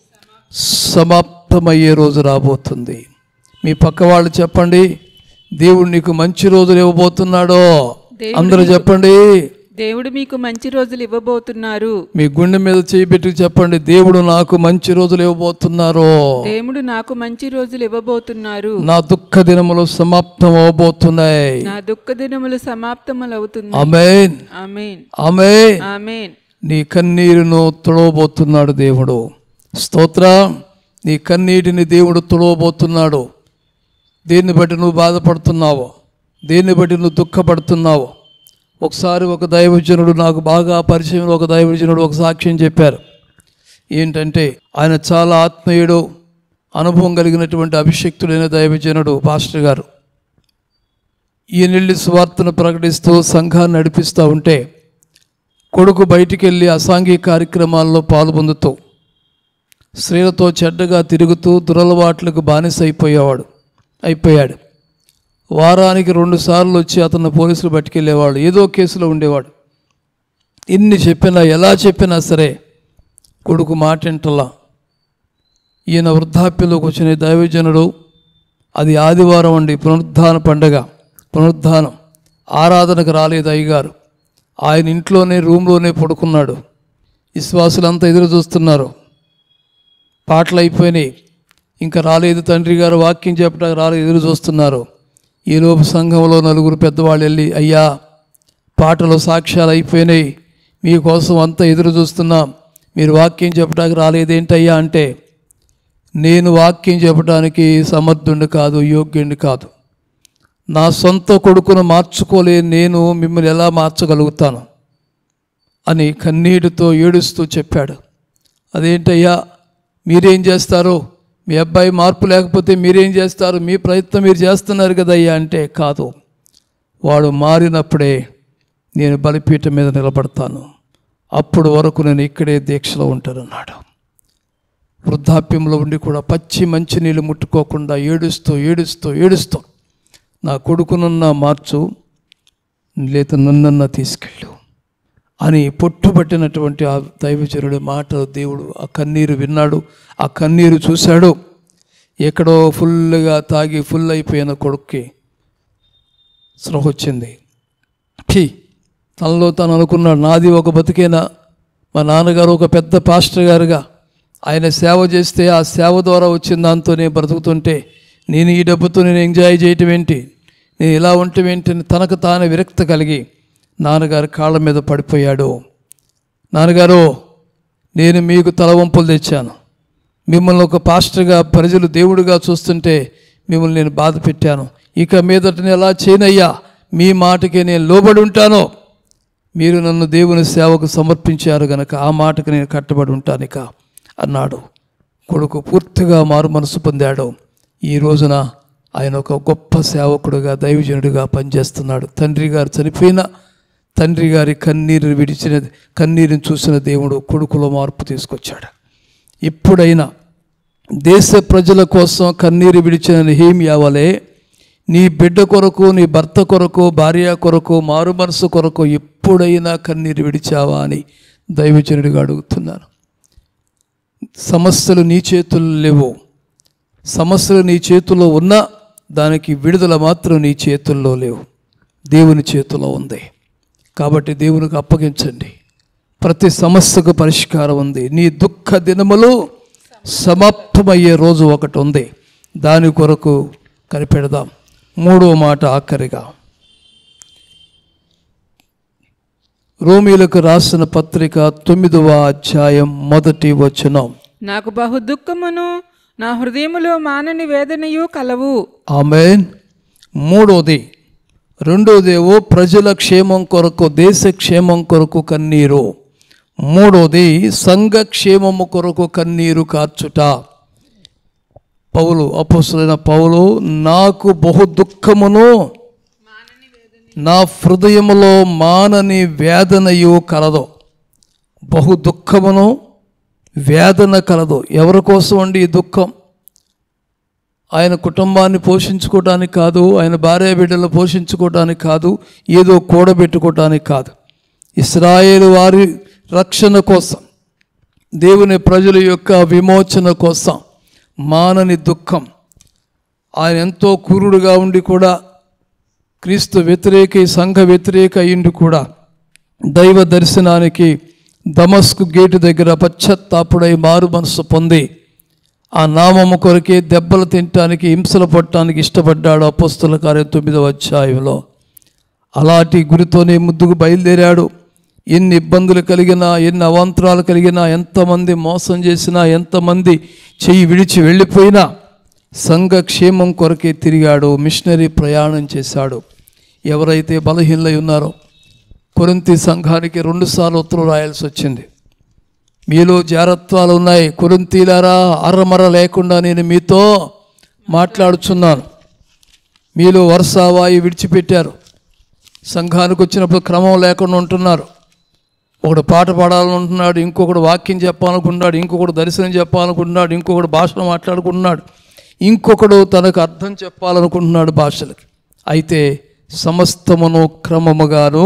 సమాప్తమయ్యే రోజు రాబోతుంది మీ పక్క వాళ్ళు చెప్పండి దేవుడు నీకు మంచి రోజులు ఇవ్వబోతున్నాడో అందరూ చెప్పండి దేవుడు మీకు మంచి రోజులు ఇవ్వబోతున్నారు మీ గుండె మీద చేయిబెట్టి చెప్పండి దేవుడు నాకు మంచి రోజులు ఇవ్వబోతున్నారు దేవుడు నాకు మంచి రోజులు ఇవ్వబోతున్నారు నా దుఃఖ దినములు సమాప్తం అవబోతున్నాయి నా దుఃఖ దినములు సమాప్తములవుతుంది ఆమేన్ ఆమెన్ ఆమేన్ ఆమెన్ నీ కన్నీరును తుడవబోతున్నాడు దేవుడు స్తోత్ర నీ కన్నీటిని దేవుడు తుడవబోతున్నాడు దేన్ని బట్టి నువ్వు బాధపడుతున్నావో దేన్ని బట్టి నువ్వు దుఃఖపడుతున్నావో ఒకసారి ఒక దైవజనుడు నాకు బాగా పరిచయంలో ఒక దైవజనుడు ఒక సాక్ష్యం చెప్పారు ఏంటంటే ఆయన చాలా ఆత్మీయుడు అనుభవం కలిగినటువంటి అభిషక్తుడైన దైవజనుడు పాస్టర్ గారు ఈయనెళ్ళి సువార్తను ప్రకటిస్తూ సంఘాన్ని నడిపిస్తూ ఉంటే కొడుకు బయటికి వెళ్ళి అసాంఘిక కార్యక్రమాల్లో పాల్పొందుతూ స్త్రీలతో చెడ్డగా తిరుగుతూ దురలవాట్లకు బానిస అయిపోయేవాడు అయిపోయాడు వారానికి రెండు సార్లు వచ్చి అతను పోలీసులు పట్టుకెళ్ళేవాడు ఏదో కేసులో ఉండేవాడు ఇన్ని చెప్పినా ఎలా చెప్పినా సరే కొడుకు మాటింటలా ఈయన వృద్ధాప్యంలోకి వచ్చిన ఈ దైవజనుడు అది ఆదివారం అండి పునరుద్ధాన పండగ పునరుద్ధానం ఆరాధనకు రాలేదు అయ్యగారు ఆయన ఇంట్లోనే రూమ్లోనే పడుకున్నాడు విశ్వాసులంతా ఎదురు చూస్తున్నారు పాటలు అయిపోయినాయి ఇంకా రాలేదు తండ్రి గారు వాక్యం చెప్పడానికి రాలేదు ఎదురు చూస్తున్నారు ఈలోపు సంఘంలో నలుగురు పెద్దవాళ్ళు వెళ్ళి అయ్యా పాటలు సాక్ష్యాలు అయిపోయినాయి మీకోసం అంతా ఎదురు చూస్తున్నాం మీరు వాక్యం చెప్పడానికి రాలేదేంటయ్యా అంటే నేను వాక్యం చెప్పడానికి సమర్థుండి కాదు యోగ్యుడిని కాదు నా సొంత కొడుకును మార్చుకోలేని నేను మిమ్మల్ని ఎలా మార్చగలుగుతాను అని కన్నీటితో ఏడుస్తూ చెప్పాడు అదేంటయ్యా మీరేం చేస్తారు మీ అబ్బాయి మార్పు లేకపోతే మీరేం చేస్తారు మీ ప్రయత్నం మీరు చేస్తున్నారు కదయ్యా అంటే కాదు వాడు మారినప్పుడే నేను బలిపీఠం మీద నిలబడతాను అప్పుడు వరకు నేను ఇక్కడే దీక్షలో ఉంటానన్నాడు వృద్ధాప్యంలో ఉండి కూడా పచ్చి మంచినీళ్ళు ముట్టుకోకుండా ఏడుస్తూ ఏడుస్తూ ఏడుస్తూ నా కొడుకునన్నా మార్చు లేత నన్నన్నా తీసుకెళ్ళు అని పొట్టుపట్టినటువంటి ఆ దైవజనుడి మాట దేవుడు ఆ కన్నీరు విన్నాడు ఆ కన్నీరు చూశాడు ఎక్కడో ఫుల్గా తాగి ఫుల్ అయిపోయిన కొడుక్కి స్పృహ వచ్చింది ఫీ తనలో తను అనుకున్నాడు నాది ఒక బతికేనా మా నాన్నగారు ఒక పెద్ద పాస్టర్ గారుగా ఆయన సేవ చేస్తే ఆ సేవ ద్వారా వచ్చిన దాంతో నేను బ్రతుకుతుంటే నేను ఈ డబ్బుతో నేను ఎంజాయ్ చేయటం ఏంటి నేను ఇలా ఉండటం ఏంటి అని తనకు తాను విరక్త కలిగి నాన్నగారు కాళ్ళ మీద పడిపోయాడు నాన్నగారు నేను మీకు తలవంపులు తెచ్చాను మిమ్మల్ని ఒక పాస్టర్గా ప్రజలు దేవుడిగా చూస్తుంటే మిమ్మల్ని నేను బాధ పెట్టాను ఇక మీదట నేను ఎలా చేయనయ్యా మీ మాటకే నేను లోబడి ఉంటాను మీరు నన్ను దేవుని సేవకు సమర్పించారు గనక ఆ మాటకు నేను కట్టబడి ఉంటాను ఇక అన్నాడు కొడుకు పూర్తిగా మారు మనసు పొందాడు ఈ రోజున ఆయన ఒక గొప్ప సేవకుడుగా దైవజనుడిగా పనిచేస్తున్నాడు తండ్రి గారు చనిపోయిన తండ్రి గారి కన్నీరు విడిచిన కన్నీరుని చూసిన దేవుడు కొడుకులో మార్పు తీసుకొచ్చాడు ఇప్పుడైనా దేశ ప్రజల కోసం కన్నీరు విడిచిన నెహేమియా వలె నీ బిడ్డ కొరకు నీ భర్త కొరకు భార్య కొరకు మారు మనసు కొరకు ఎప్పుడైనా కన్నీరు విడిచావా అని దైవజనుడిగా అడుగుతున్నాను సమస్యలు నీ చేతుల్లో లేవు సమస్యలు నీ చేతుల్లో ఉన్నా దానికి విడుదల మాత్రం నీ చేతుల్లో లేవు దేవుని చేతిలో ఉంది కాబట్టి దేవునికి అప్పగించండి ప్రతి సమస్యకు పరిష్కారం ఉంది నీ దుఃఖ దినములు సమాప్తమయ్యే రోజు ఒకటి ఉంది దాని కొరకు కనిపెడదాం మూడో మాట ఆఖరిగా రోమిలకు రాసిన పత్రిక తొమ్మిదవ అధ్యాయం మొదటి వచనం నాకు బహు దుఃఖమును నా హృదయములో మానని వేదనయు కలవు ఆమెన్ మూడోది రెండోదేవో ప్రజల క్షేమం కొరకు దేశ క్షేమం కొరకు కన్నీరు మూడోది సంఘ క్షేమము కొరకు కన్నీరు కార్చుట పౌలు అపోసులైన పౌలు నాకు బహు దుఃఖమును నా హృదయములో మానని వేదనయు కలదు బహు దుఃఖమును వేదన కలదు ఎవరి కోసం అండి ఈ దుఃఖం ఆయన కుటుంబాన్ని పోషించుకోవడానికి కాదు ఆయన భార్య బిడ్డలు పోషించుకోవడానికి కాదు ఏదో కూడబెట్టుకోవడానికి కాదు ఇస్రాయేలు వారి రక్షణ కోసం దేవుని ప్రజల యొక్క విమోచన కోసం మానని దుఃఖం ఆయన ఎంతో క్రూరుడుగా ఉండి కూడా క్రీస్తు వ్యతిరేక సంఘ వ్యతిరేక అయ్యిండి కూడా దైవ దర్శనానికి దమస్కు గేటు దగ్గర పశ్చత్తాపుడై మారు మనసు పొంది ఆ నామము కొరకే దెబ్బలు తినటానికి హింసలు పట్టడానికి ఇష్టపడ్డాడు అపోస్తుల కార్యం తొమ్మిదవ అధ్యాయంలో అలాంటి గురితోనే ముద్దుకు బయలుదేరాడు ఎన్ని ఇబ్బందులు కలిగినా ఎన్ని అవాంతరాలు కలిగినా ఎంతమంది మోసం చేసినా ఎంతమంది చెయ్యి విడిచి వెళ్ళిపోయినా సంఘ క్షేమం కొరకే తిరిగాడు మిషనరీ ప్రయాణం చేశాడు ఎవరైతే బలహీనలై ఉన్నారో కొరింతి సంఘానికి రెండుసార్లు ఉత్తరం రాయాల్సి వచ్చింది మీలో జారత్వాలు ఉన్నాయి కురింతీలారా అర్రమర లేకుండా నేను మీతో మాట్లాడుచున్నాను మీలో వరుసవాయి విడిచిపెట్టారు సంఘానికి వచ్చినప్పుడు క్రమం లేకుండా ఉంటున్నారు ఒకడు పాట పాడాలనుకుంటున్నాడు ఇంకొకడు వాక్యం చెప్పాలనుకుంటున్నాడు ఇంకొకడు దర్శనం చెప్పాలనుకుంటున్నాడు ఇంకొకడు భాషను మాట్లాడుకుంటున్నాడు ఇంకొకడు తనకు అర్థం చెప్పాలనుకుంటున్నాడు భాషలకి అయితే సమస్తమును క్రమముగాను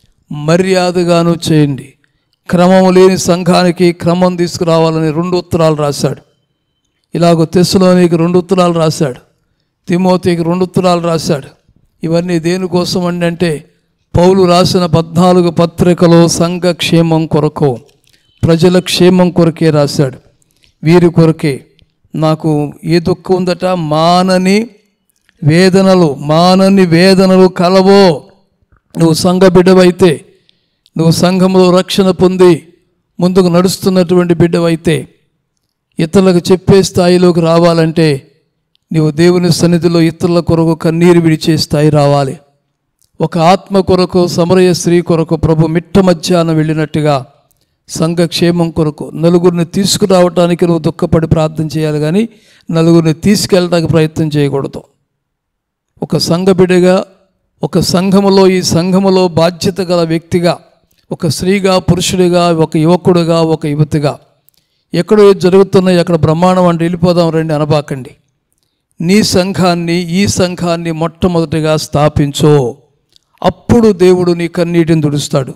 మర్యాదగాను చేయండి క్రమము లేని సంఘానికి క్రమం తీసుకురావాలని రెండు ఉత్తరాలు రాశాడు ఇలాగ తెస్సులోనికి రెండు ఉత్తరాలు రాశాడు తిమోతికి రెండు ఉత్తరాలు రాశాడు ఇవన్నీ దేనికోసం అండి అంటే పౌలు రాసిన పద్నాలుగు పత్రికలో సంఘ క్షేమం కొరకు ప్రజల క్షేమం కొరకే రాశాడు వీరి కొరకే నాకు ఏ దుఃఖం ఉందట మానని వేదనలు మానని వేదనలు కలవో నువ్వు సంఘ బిడ్డవైతే నువ్వు సంఘంలో రక్షణ పొంది ముందుకు నడుస్తున్నటువంటి బిడ్డవైతే ఇతరులకు చెప్పే స్థాయిలోకి రావాలంటే నీవు దేవుని సన్నిధిలో ఇతరుల కొరకు కన్నీరు విడిచే స్థాయి రావాలి ఒక ఆత్మ కొరకు సమరయ స్త్రీ కొరకు ప్రభు మిట్ట మధ్యాహ్నం వెళ్ళినట్టుగా సంఘ క్షేమం కొరకు నలుగురిని తీసుకురావటానికి నువ్వు దుఃఖపడి ప్రార్థన చేయాలి కానీ నలుగురిని తీసుకెళ్ళడానికి ప్రయత్నం చేయకూడదు ఒక సంఘ బిడ్డగా ఒక సంఘములో ఈ సంఘములో బాధ్యత గల వ్యక్తిగా ఒక స్త్రీగా పురుషుడిగా ఒక యువకుడుగా ఒక యువతిగా ఎక్కడో ఏది జరుగుతున్నాయి అక్కడ బ్రహ్మాండం అంటే వెళ్ళిపోదాం రండి అనబాకండి నీ సంఘాన్ని ఈ సంఘాన్ని మొట్టమొదటిగా స్థాపించో అప్పుడు దేవుడు నీ కన్నీటిని తుడుస్తాడు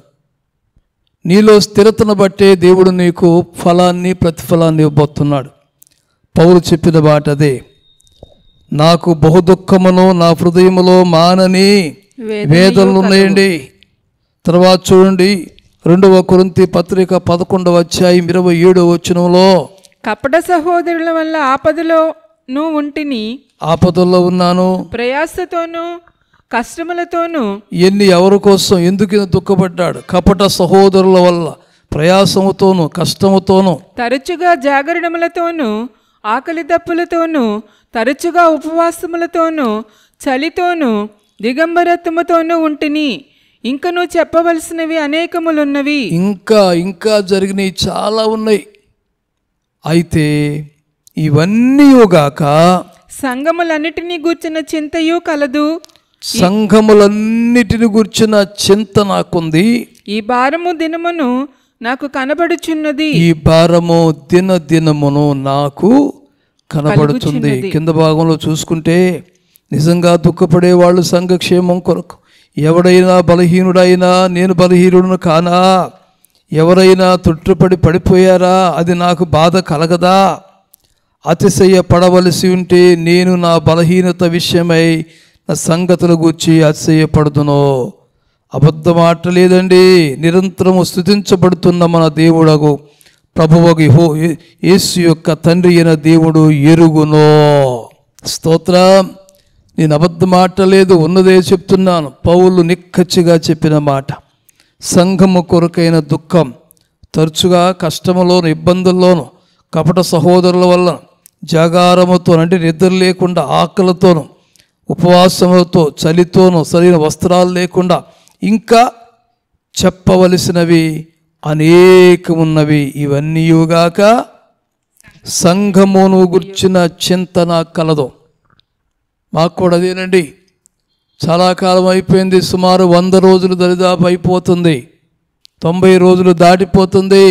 నీలో స్థిరతను బట్టే దేవుడు నీకు ఫలాన్ని ప్రతిఫలాన్ని ఇవ్వబోతున్నాడు పౌలు చెప్పిన మాట అదే నాకు బహు దుఃఖమును నా హృదయములో మానని వేదనలు ఉన్నాయండి తర్వాత చూడండి రెండవ కొరింతి పత్రిక పదకొండవ అధ్యాయం ఇరవై ఏడవ వచనంలో కపట సహోదరుల వల్ల ఆపదలో నువ్వు ఉంటిని ఆపదల్లో ఉన్నాను ప్రయాసతోనూ కష్టములతోనూ ఎన్ని ఎవరి కోసం ఎందుకు ఇంత దుఃఖపడ్డాడు కపట సహోదరుల వల్ల ప్రయాసముతోనూ కష్టముతోనూ తరచుగా జాగరణములతోనూ ఆకలి దప్పులతోనూ తరచుగా ఉపవాసములతోనూ చలితోనూ దిగంబరత్వముతోనూ ఉంటిని ఇంకను చెప్పవలసినవి అనేకములున్నవి ఇంకా ఇంకా జరిగినవి చాలా ఉన్నాయి అయితే ఇవన్నీగాక సంగములన్నిటినీ గూర్చిన చింతయు కలదు సంఘములన్నిటిని గుర్చిన చింత నాకుంది ఈ భారము దినమును నాకు కనబడుచున్నది ఈ భారము దిన దినమును నాకు కనబడుతుంది కింద భాగంలో చూసుకుంటే నిజంగా దుఃఖపడే వాళ్ళు సంఘక్షేమం కొరకు ఎవడైనా బలహీనుడైనా నేను బలహీనుడును కానా ఎవరైనా తొట్టుపడి పడిపోయారా అది నాకు బాధ కలగదా అతిశయ పడవలసి ఉంటే నేను నా బలహీనత విషయమై నా సంగతుల గూర్చి అతిశయపడుతునో అబద్ధం ఆటలేదండి నిరంతరము స్థుతించబడుతున్న మన దేవుడగు ప్రభువగు హో యేసు యొక్క తండ్రి అయిన దేవుడు ఎరుగునో స్తోత్రం నేను అబద్ధం ఆటలేదు ఉన్నదే చెప్తున్నాను పౌలు నిక్కచ్చిగా చెప్పిన మాట సంఘము కొరకైన దుఃఖం తరచుగా కష్టములోను ఇబ్బందుల్లోను కపట సహోదరుల వల్ల జాగారముతో అంటే నిద్ర లేకుండా ఆకలితోను ఉపవాసములతో చలితోనూ సరైన వస్త్రాలు లేకుండా ఇంకా చెప్పవలసినవి అనేకమున్నవి ఇవన్నీయుగాక సంఘమును గుర్చిన చింతన కలదు మాకు కూడా అదేనండి చాలా కాలం అయిపోయింది సుమారు వంద రోజులు దరిదాపు అయిపోతుంది తొంభై రోజులు దాటిపోతుంది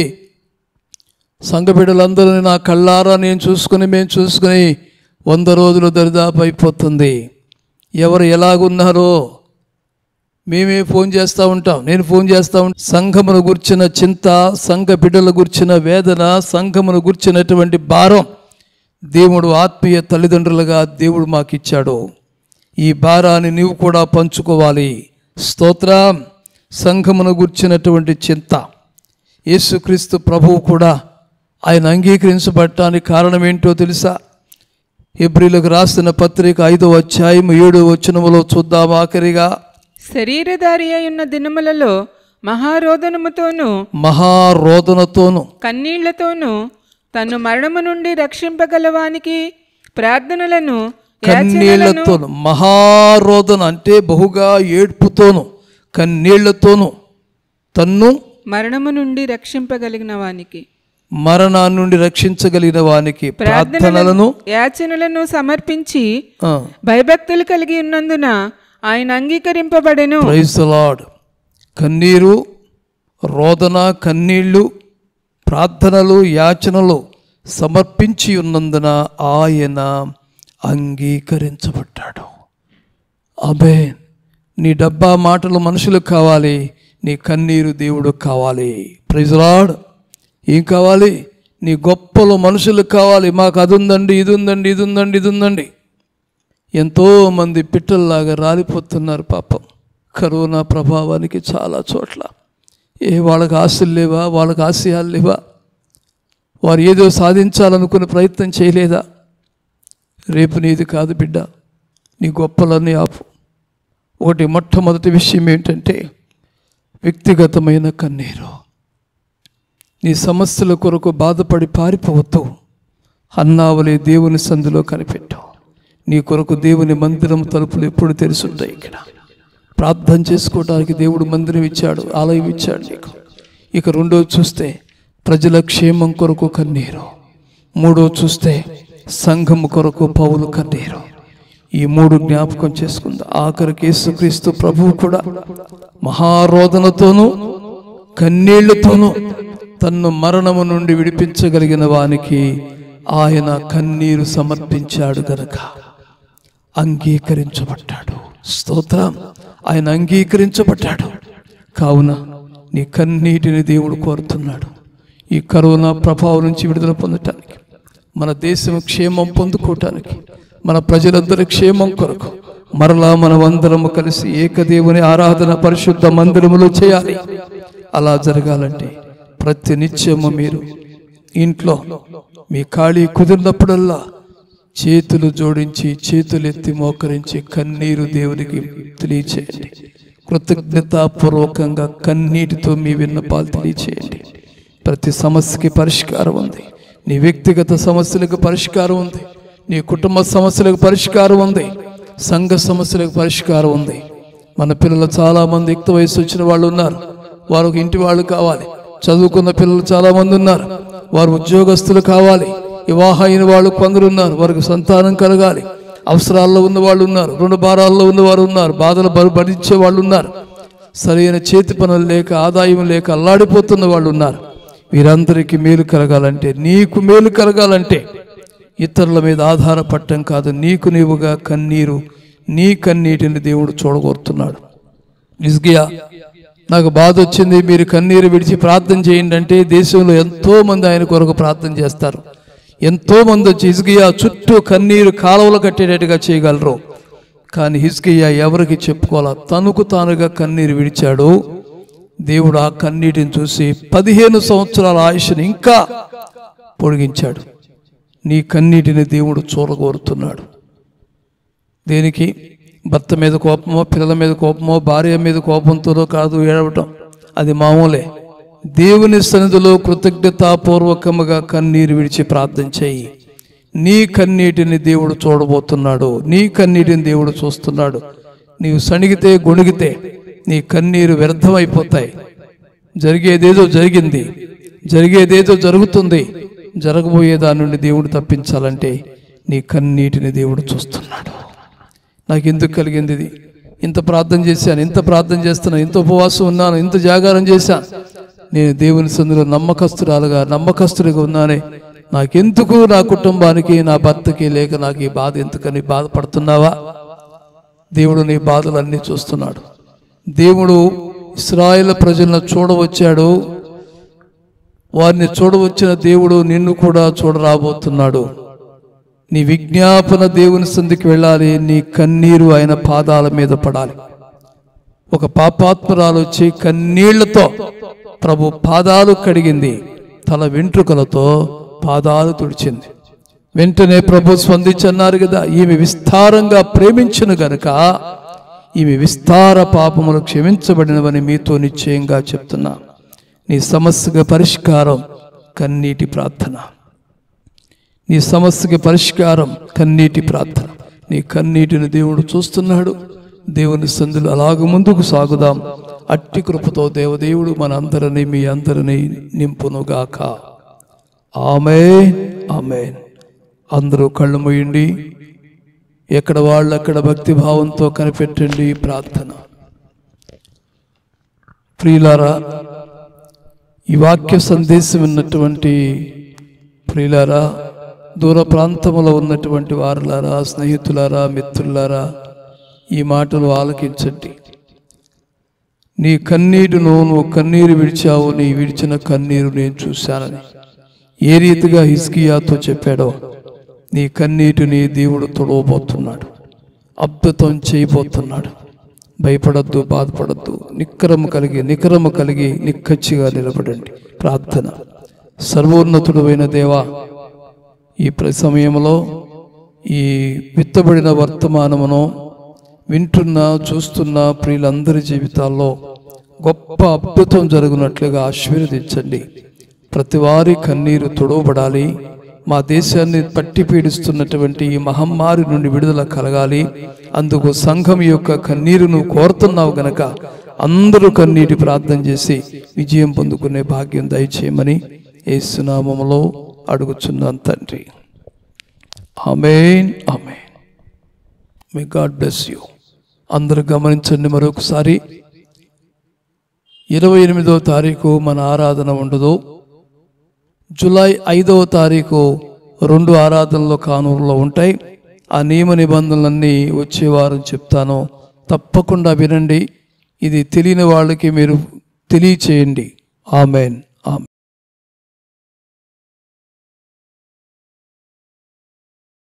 సంఘ బిడ్డలందరినీ నా కళ్ళారా నేను చూసుకుని మేము చూసుకుని వంద రోజులు దరిదాపు అయిపోతుంది ఎవరు ఎలాగున్నారో మేమే ఫోన్ చేస్తూ ఉంటాం నేను ఫోన్ చేస్తూ ఉంటాం సంఘమును గుర్చిన చింత సంఘ బిడ్డల గుర్చిన వేదన సంఘమును గుర్చినటువంటి భారం దేవుడు ఆత్మీయ తల్లిదండ్రులుగా దేవుడు మాకు ఇచ్చాడు ఈ భారాన్ని నీవు కూడా పంచుకోవాలి స్తోత్రం సంఘమును గుర్చినటువంటి చింత యేసుక్రీస్తు ప్రభువు కూడా ఆయన అంగీకరించబడటానికి కారణం ఏంటో తెలుసా ఎబ్రిలకు రాసిన పత్రిక ఐదో అధ్యాయం ఏడో వచనములో చూద్దాం ఆఖరిగా శరీరధారి అయి ఉన్న దినములలో మహారోదనముతోనూ మహారోదనతోను కన్నీళ్లతోనూ తను మరణము నుండి రక్షింపగలవానికి ప్రార్థనలను యాచనలను కన్నీళ్లతోను మహారోదన అంటే బహుగా ఏడ్పుతోను కన్నీళ్లతోను తన్ను మరణము నుండి రక్షింపగలిగిన వానికి మరణా నుండి రక్షించగలిగిన వానికి ప్రార్థనలను యాచనలను సమర్పించి ఆ, భయభక్తులు కలిగి ఉన్నందున ఆయన అంగీకరింపబడెను ప్రైజ్ ద లార్డ్ కన్నీరు రోదన కన్నీళ్ళు ప్రార్థనలు యాచనలు సమర్పించి ఉన్నందున ఆయన అంగీకరించబడ్డాడు అబే నీ డబ్బా మాటలు మనుషులకు కావాలి నీ కన్నీరు దేవుడు కావాలి ప్రైజ్ లార్డ్ ఏం కావాలి నీ గొప్పలు మనుషులకు కావాలి మాకు అది ఉందండి ఇది ఉందండి ఇది ఉందండి ఇది ఉందండి ఎంతోమంది పిట్టల్లాగా రాలిపోతున్నారు పాపం కరోనా ప్రభావానికి చాలా చోట్ల ఏ వాళ్ళకి ఆశలు లేవా వాళ్ళకి ఆశయాలు లేవా వారు ఏదో సాధించాలనుకునే ప్రయత్నం చేయలేదా రేపు నీది కాదు బిడ్డ నీ గొప్పలన్నీ ఆపు ఒకటి మొట్టమొదటి విషయం ఏంటంటే వ్యక్తిగతమైన కన్నీరు నీ సమస్యల కొరకు బాధపడి పారిపోవద్దు అన్నావలే దేవుని సందులో కనిపెట్టు నీ కొరకు దేవుని మందిరం తలుపులు ఎప్పుడు తెరుచుంటాయి ఇక్కడ ప్రార్థన చేసుకోవడానికి దేవుడు మందిరం ఇచ్చాడు ఆలయం ఇచ్చాడు నీకు ఇక రెండో చూస్తే ప్రజల క్షేమం కొరకు కన్నీరు మూడో చూస్తే సంఘం కొరకు పౌలు కన్నీరు ఈ మూడు జ్ఞాపకం చేసుకుందా ఆఖరికి యేసుక్రీస్తు ప్రభువు కూడా మహారోదనతోనూ కన్నీళ్లతోనూ తన్ను మరణము నుండి విడిపించగలిగిన వానికి ఆయన కన్నీరు సమర్పించాడు గనక అంగీకరించబడ్డాడు స్తోత్రం ఆయన అంగీకరించబడ్డాడు కావున నీ కన్నీటిని దేవుడు కోరుతున్నాడు ఈ కరోనా ప్రభావం నుంచి విడుదల పొందటానికి మన దేశం క్షేమం పొందుకోవటానికి మన ప్రజలందరి క్షేమం కొరకు మరలా మనమందరము కలిసి ఏకదేవుని ఆరాధన పరిశుద్ధ మందిరములో చేయాలి అలా జరగాలంటే ప్రతి నిత్యము మీరు ఇంట్లో మీ ఖాళీ కుదిరినప్పుడల్లా చేతులు జోడించి చేతులెత్తి మోకరించి కన్నీరు దేవునికి తెలియచేయండి కృతజ్ఞతాపూర్వకంగా కన్నీటితో మీ విన్నపాలు తెలియచేయండి ప్రతి సమస్యకి పరిష్కారం ఉంది నీ వ్యక్తిగత సమస్యలకు పరిష్కారం ఉంది నీ కుటుంబ సమస్యలకు పరిష్కారం ఉంది సంఘ సమస్యలకు పరిష్కారం ఉంది మన పిల్లలు చాలామంది యుక్త వయసు వచ్చిన వాళ్ళు ఉన్నారు వారికి ఇంటి వాళ్ళు కావాలి చదువుకున్న పిల్లలు చాలామంది ఉన్నారు వారు ఉద్యోగస్తులు కావాలి వివాహ అయిన వాళ్ళు కొందరు ఉన్నారు వారికి సంతానం కలగాలి అవసరాల్లో ఉన్న వాళ్ళు ఉన్నారు రెండు భారాల్లో ఉన్నవారు ఉన్నారు బాధలు బరు భరించే వాళ్ళు ఉన్నారు సరైన చేతి పనులు లేక ఆదాయం లేక అల్లాడిపోతున్న వాళ్ళు ఉన్నారు వీరందరికీ మేలు కలగాలంటే నీకు మేలు కలగాలంటే ఇతరుల మీద ఆధారపడటం కాదు నీకు నీవుగా కన్నీరు నీ కన్నీటిని దేవుడు చూడగోరుతున్నాడు ఇస్గియా నాకు బాధ వచ్చింది మీరు కన్నీరు విడిచి ప్రార్థన చేయండి అంటే దేశంలో ఎంతో మంది ఆయన కొరకు ప్రార్థన చేస్తారు ఎంతో మంది వచ్చి హిజ్కియా చుట్టూ కన్నీరు కాలువలు కట్టేటట్టుగా చేయగలరు కానీ హిజ్కియా ఎవరికి చెప్పుకోవాలా తనకు తానుగా కన్నీరు విడిచాడు దేవుడు ఆ కన్నీటిని చూసి పదిహేను సంవత్సరాల ఆయుష్ని ఇంకా పొడిగించాడు నీ కన్నీటిని దేవుడు చూడగోరుతున్నాడు దేనికి భర్త మీద కోపమో పిల్లల మీద కోపమో భార్య మీద కోపంతో కాదు ఏడవటం అది మామూలే దేవుని సన్నిధిలో కృతజ్ఞతాపూర్వకముగా కన్నీరు విడిచి ప్రార్థన చేయి నీ కన్నీటిని దేవుడు చూడబోతున్నాడు నీ కన్నీటిని దేవుడు చూస్తున్నాడు నీవు సణిగితే గొణిగితే నీ కన్నీరు వ్యర్థమైపోతాయి జరిగేదేదో జరిగింది జరిగేదేదో జరుగుతుంది జరగబోయే దాని నుండి దేవుడు తప్పించాలంటే నీ కన్నీటిని దేవుడు చూస్తున్నాడు నాకు ఎందుకు కలిగింది ఇది ఇంత ప్రార్థన చేశాను ఇంత ప్రార్థన చేస్తున్నాను ఇంత ఉపవాసం ఉన్నాను ఇంత జాగారం చేశాను నేను దేవుని సందులో నమ్మకస్తురాలుగా నమ్మకస్తుడిగా ఉన్నానే నాకెందుకు నా కుటుంబానికి నా భర్తకి లేక నాకు ఈ బాధ ఎందుకని బాధపడుతున్నావా దేవుడు నీ బాధలన్నీ చూస్తున్నాడు దేవుడు ఇస్రాయేల్ ప్రజలను చూడవచ్చాడు వారిని చూడవచ్చిన దేవుడు నిన్ను కూడా చూడరాబోతున్నాడు నీ విజ్ఞాపన దేవుని సందికి వెళ్ళాలి నీ కన్నీరు ఆయన పాదాల మీద పడాలి ఒక పాపాత్మరాలు వచ్చి కన్నీళ్లతో ప్రభు పాదాలు కడిగింది తల వెంట్రుకలతో పాదాలు తుడిచింది వెంటనే ప్రభు స్పందించన్నారు కదా ఈమె విస్తారంగా ప్రేమించును గనుక ఈమె విస్తార పాపములు క్షమించబడినవని మీతో నిశ్చయంగా చెప్తున్నా నీ సమస్యగా పరిష్కారం కన్నీటి ప్రార్థన నీ సమస్యకి పరిష్కారం కన్నీటి ప్రార్థన నీ కన్నీటిని దేవుడు చూస్తున్నాడు దేవుని సందులు అలాగ ముందుకు సాగుదాం అట్టి కృపతో దేవదేవుడు మన అందరినీ మీ అందరినీ నింపునుగాక ఆమె ఆమె అందరూ కళ్ళు మూయండి ఎక్కడ వాళ్ళు అక్కడ భక్తి భావంతో కనిపెట్టండి ప్రార్థన ప్రియులారా ఈ వాక్య సందేశం ఉన్నటువంటి ప్రియులారా దూర ప్రాంతంలో ఉన్నటువంటి వారులారా స్నేహితులారా మిత్రులారా ఈ మాటలు ఆలకించండి నీ కన్నీరును నువ్వు కన్నీరు విడిచావు నీ విడిచిన కన్నీరు నేను చూశానని ఏ రీతిగా హిస్కియాతో చెప్పాడో నీ కన్నీటిని దేవుడు తొడవబోతున్నాడు అద్భుతం చేయబోతున్నాడు భయపడద్దు బాధపడద్దు నిక్కరము కలిగి నికరము కలిగి నిక్కచ్చిగా నిలబడండి ప్రార్థన సర్వోన్నతుడైన దేవా ఈ ప్ర- సమయంలో ఈ విత్తబడిన వర్తమానమును వింటున్న చూస్తున్న ప్రియులందరి జీవితాల్లో గొప్ప అద్భుతం జరుగునట్లుగా ఆశీర్వదించండి ప్రతి వారి కన్నీరు తొడవబడాలి మా దేశాన్ని పట్టి పీడిస్తున్నటువంటి ఈ మహమ్మారి నుండి విడుదల కలగాలి అందుకు సంఘం యొక్క కన్నీరును కోరుతున్నావు గనక అందరూ కన్నీటి ప్రార్థన చేసి విజయం పొందుకునే భాగ్యం దయచేయమని ఏసునామములో అడుగుచున్నాను తండ్రి amen amen may God bless you అందరూ గమనించండి మరొకసారి ఇరవై ఎనిమిదవ తారీఖు మన ఆరాధన ఉండదు జూలై ఐదవ తారీఖు రెండు ఆరాధనలు కానూరులో ఉంటాయి ఆ నియమ నిబంధనలన్నీ వచ్చే వారం చెప్తాను తప్పకుండా వినండి ఇది తెలియని వాళ్ళకి మీరు తెలియచేయండి ఆమెన్ ఆమెన్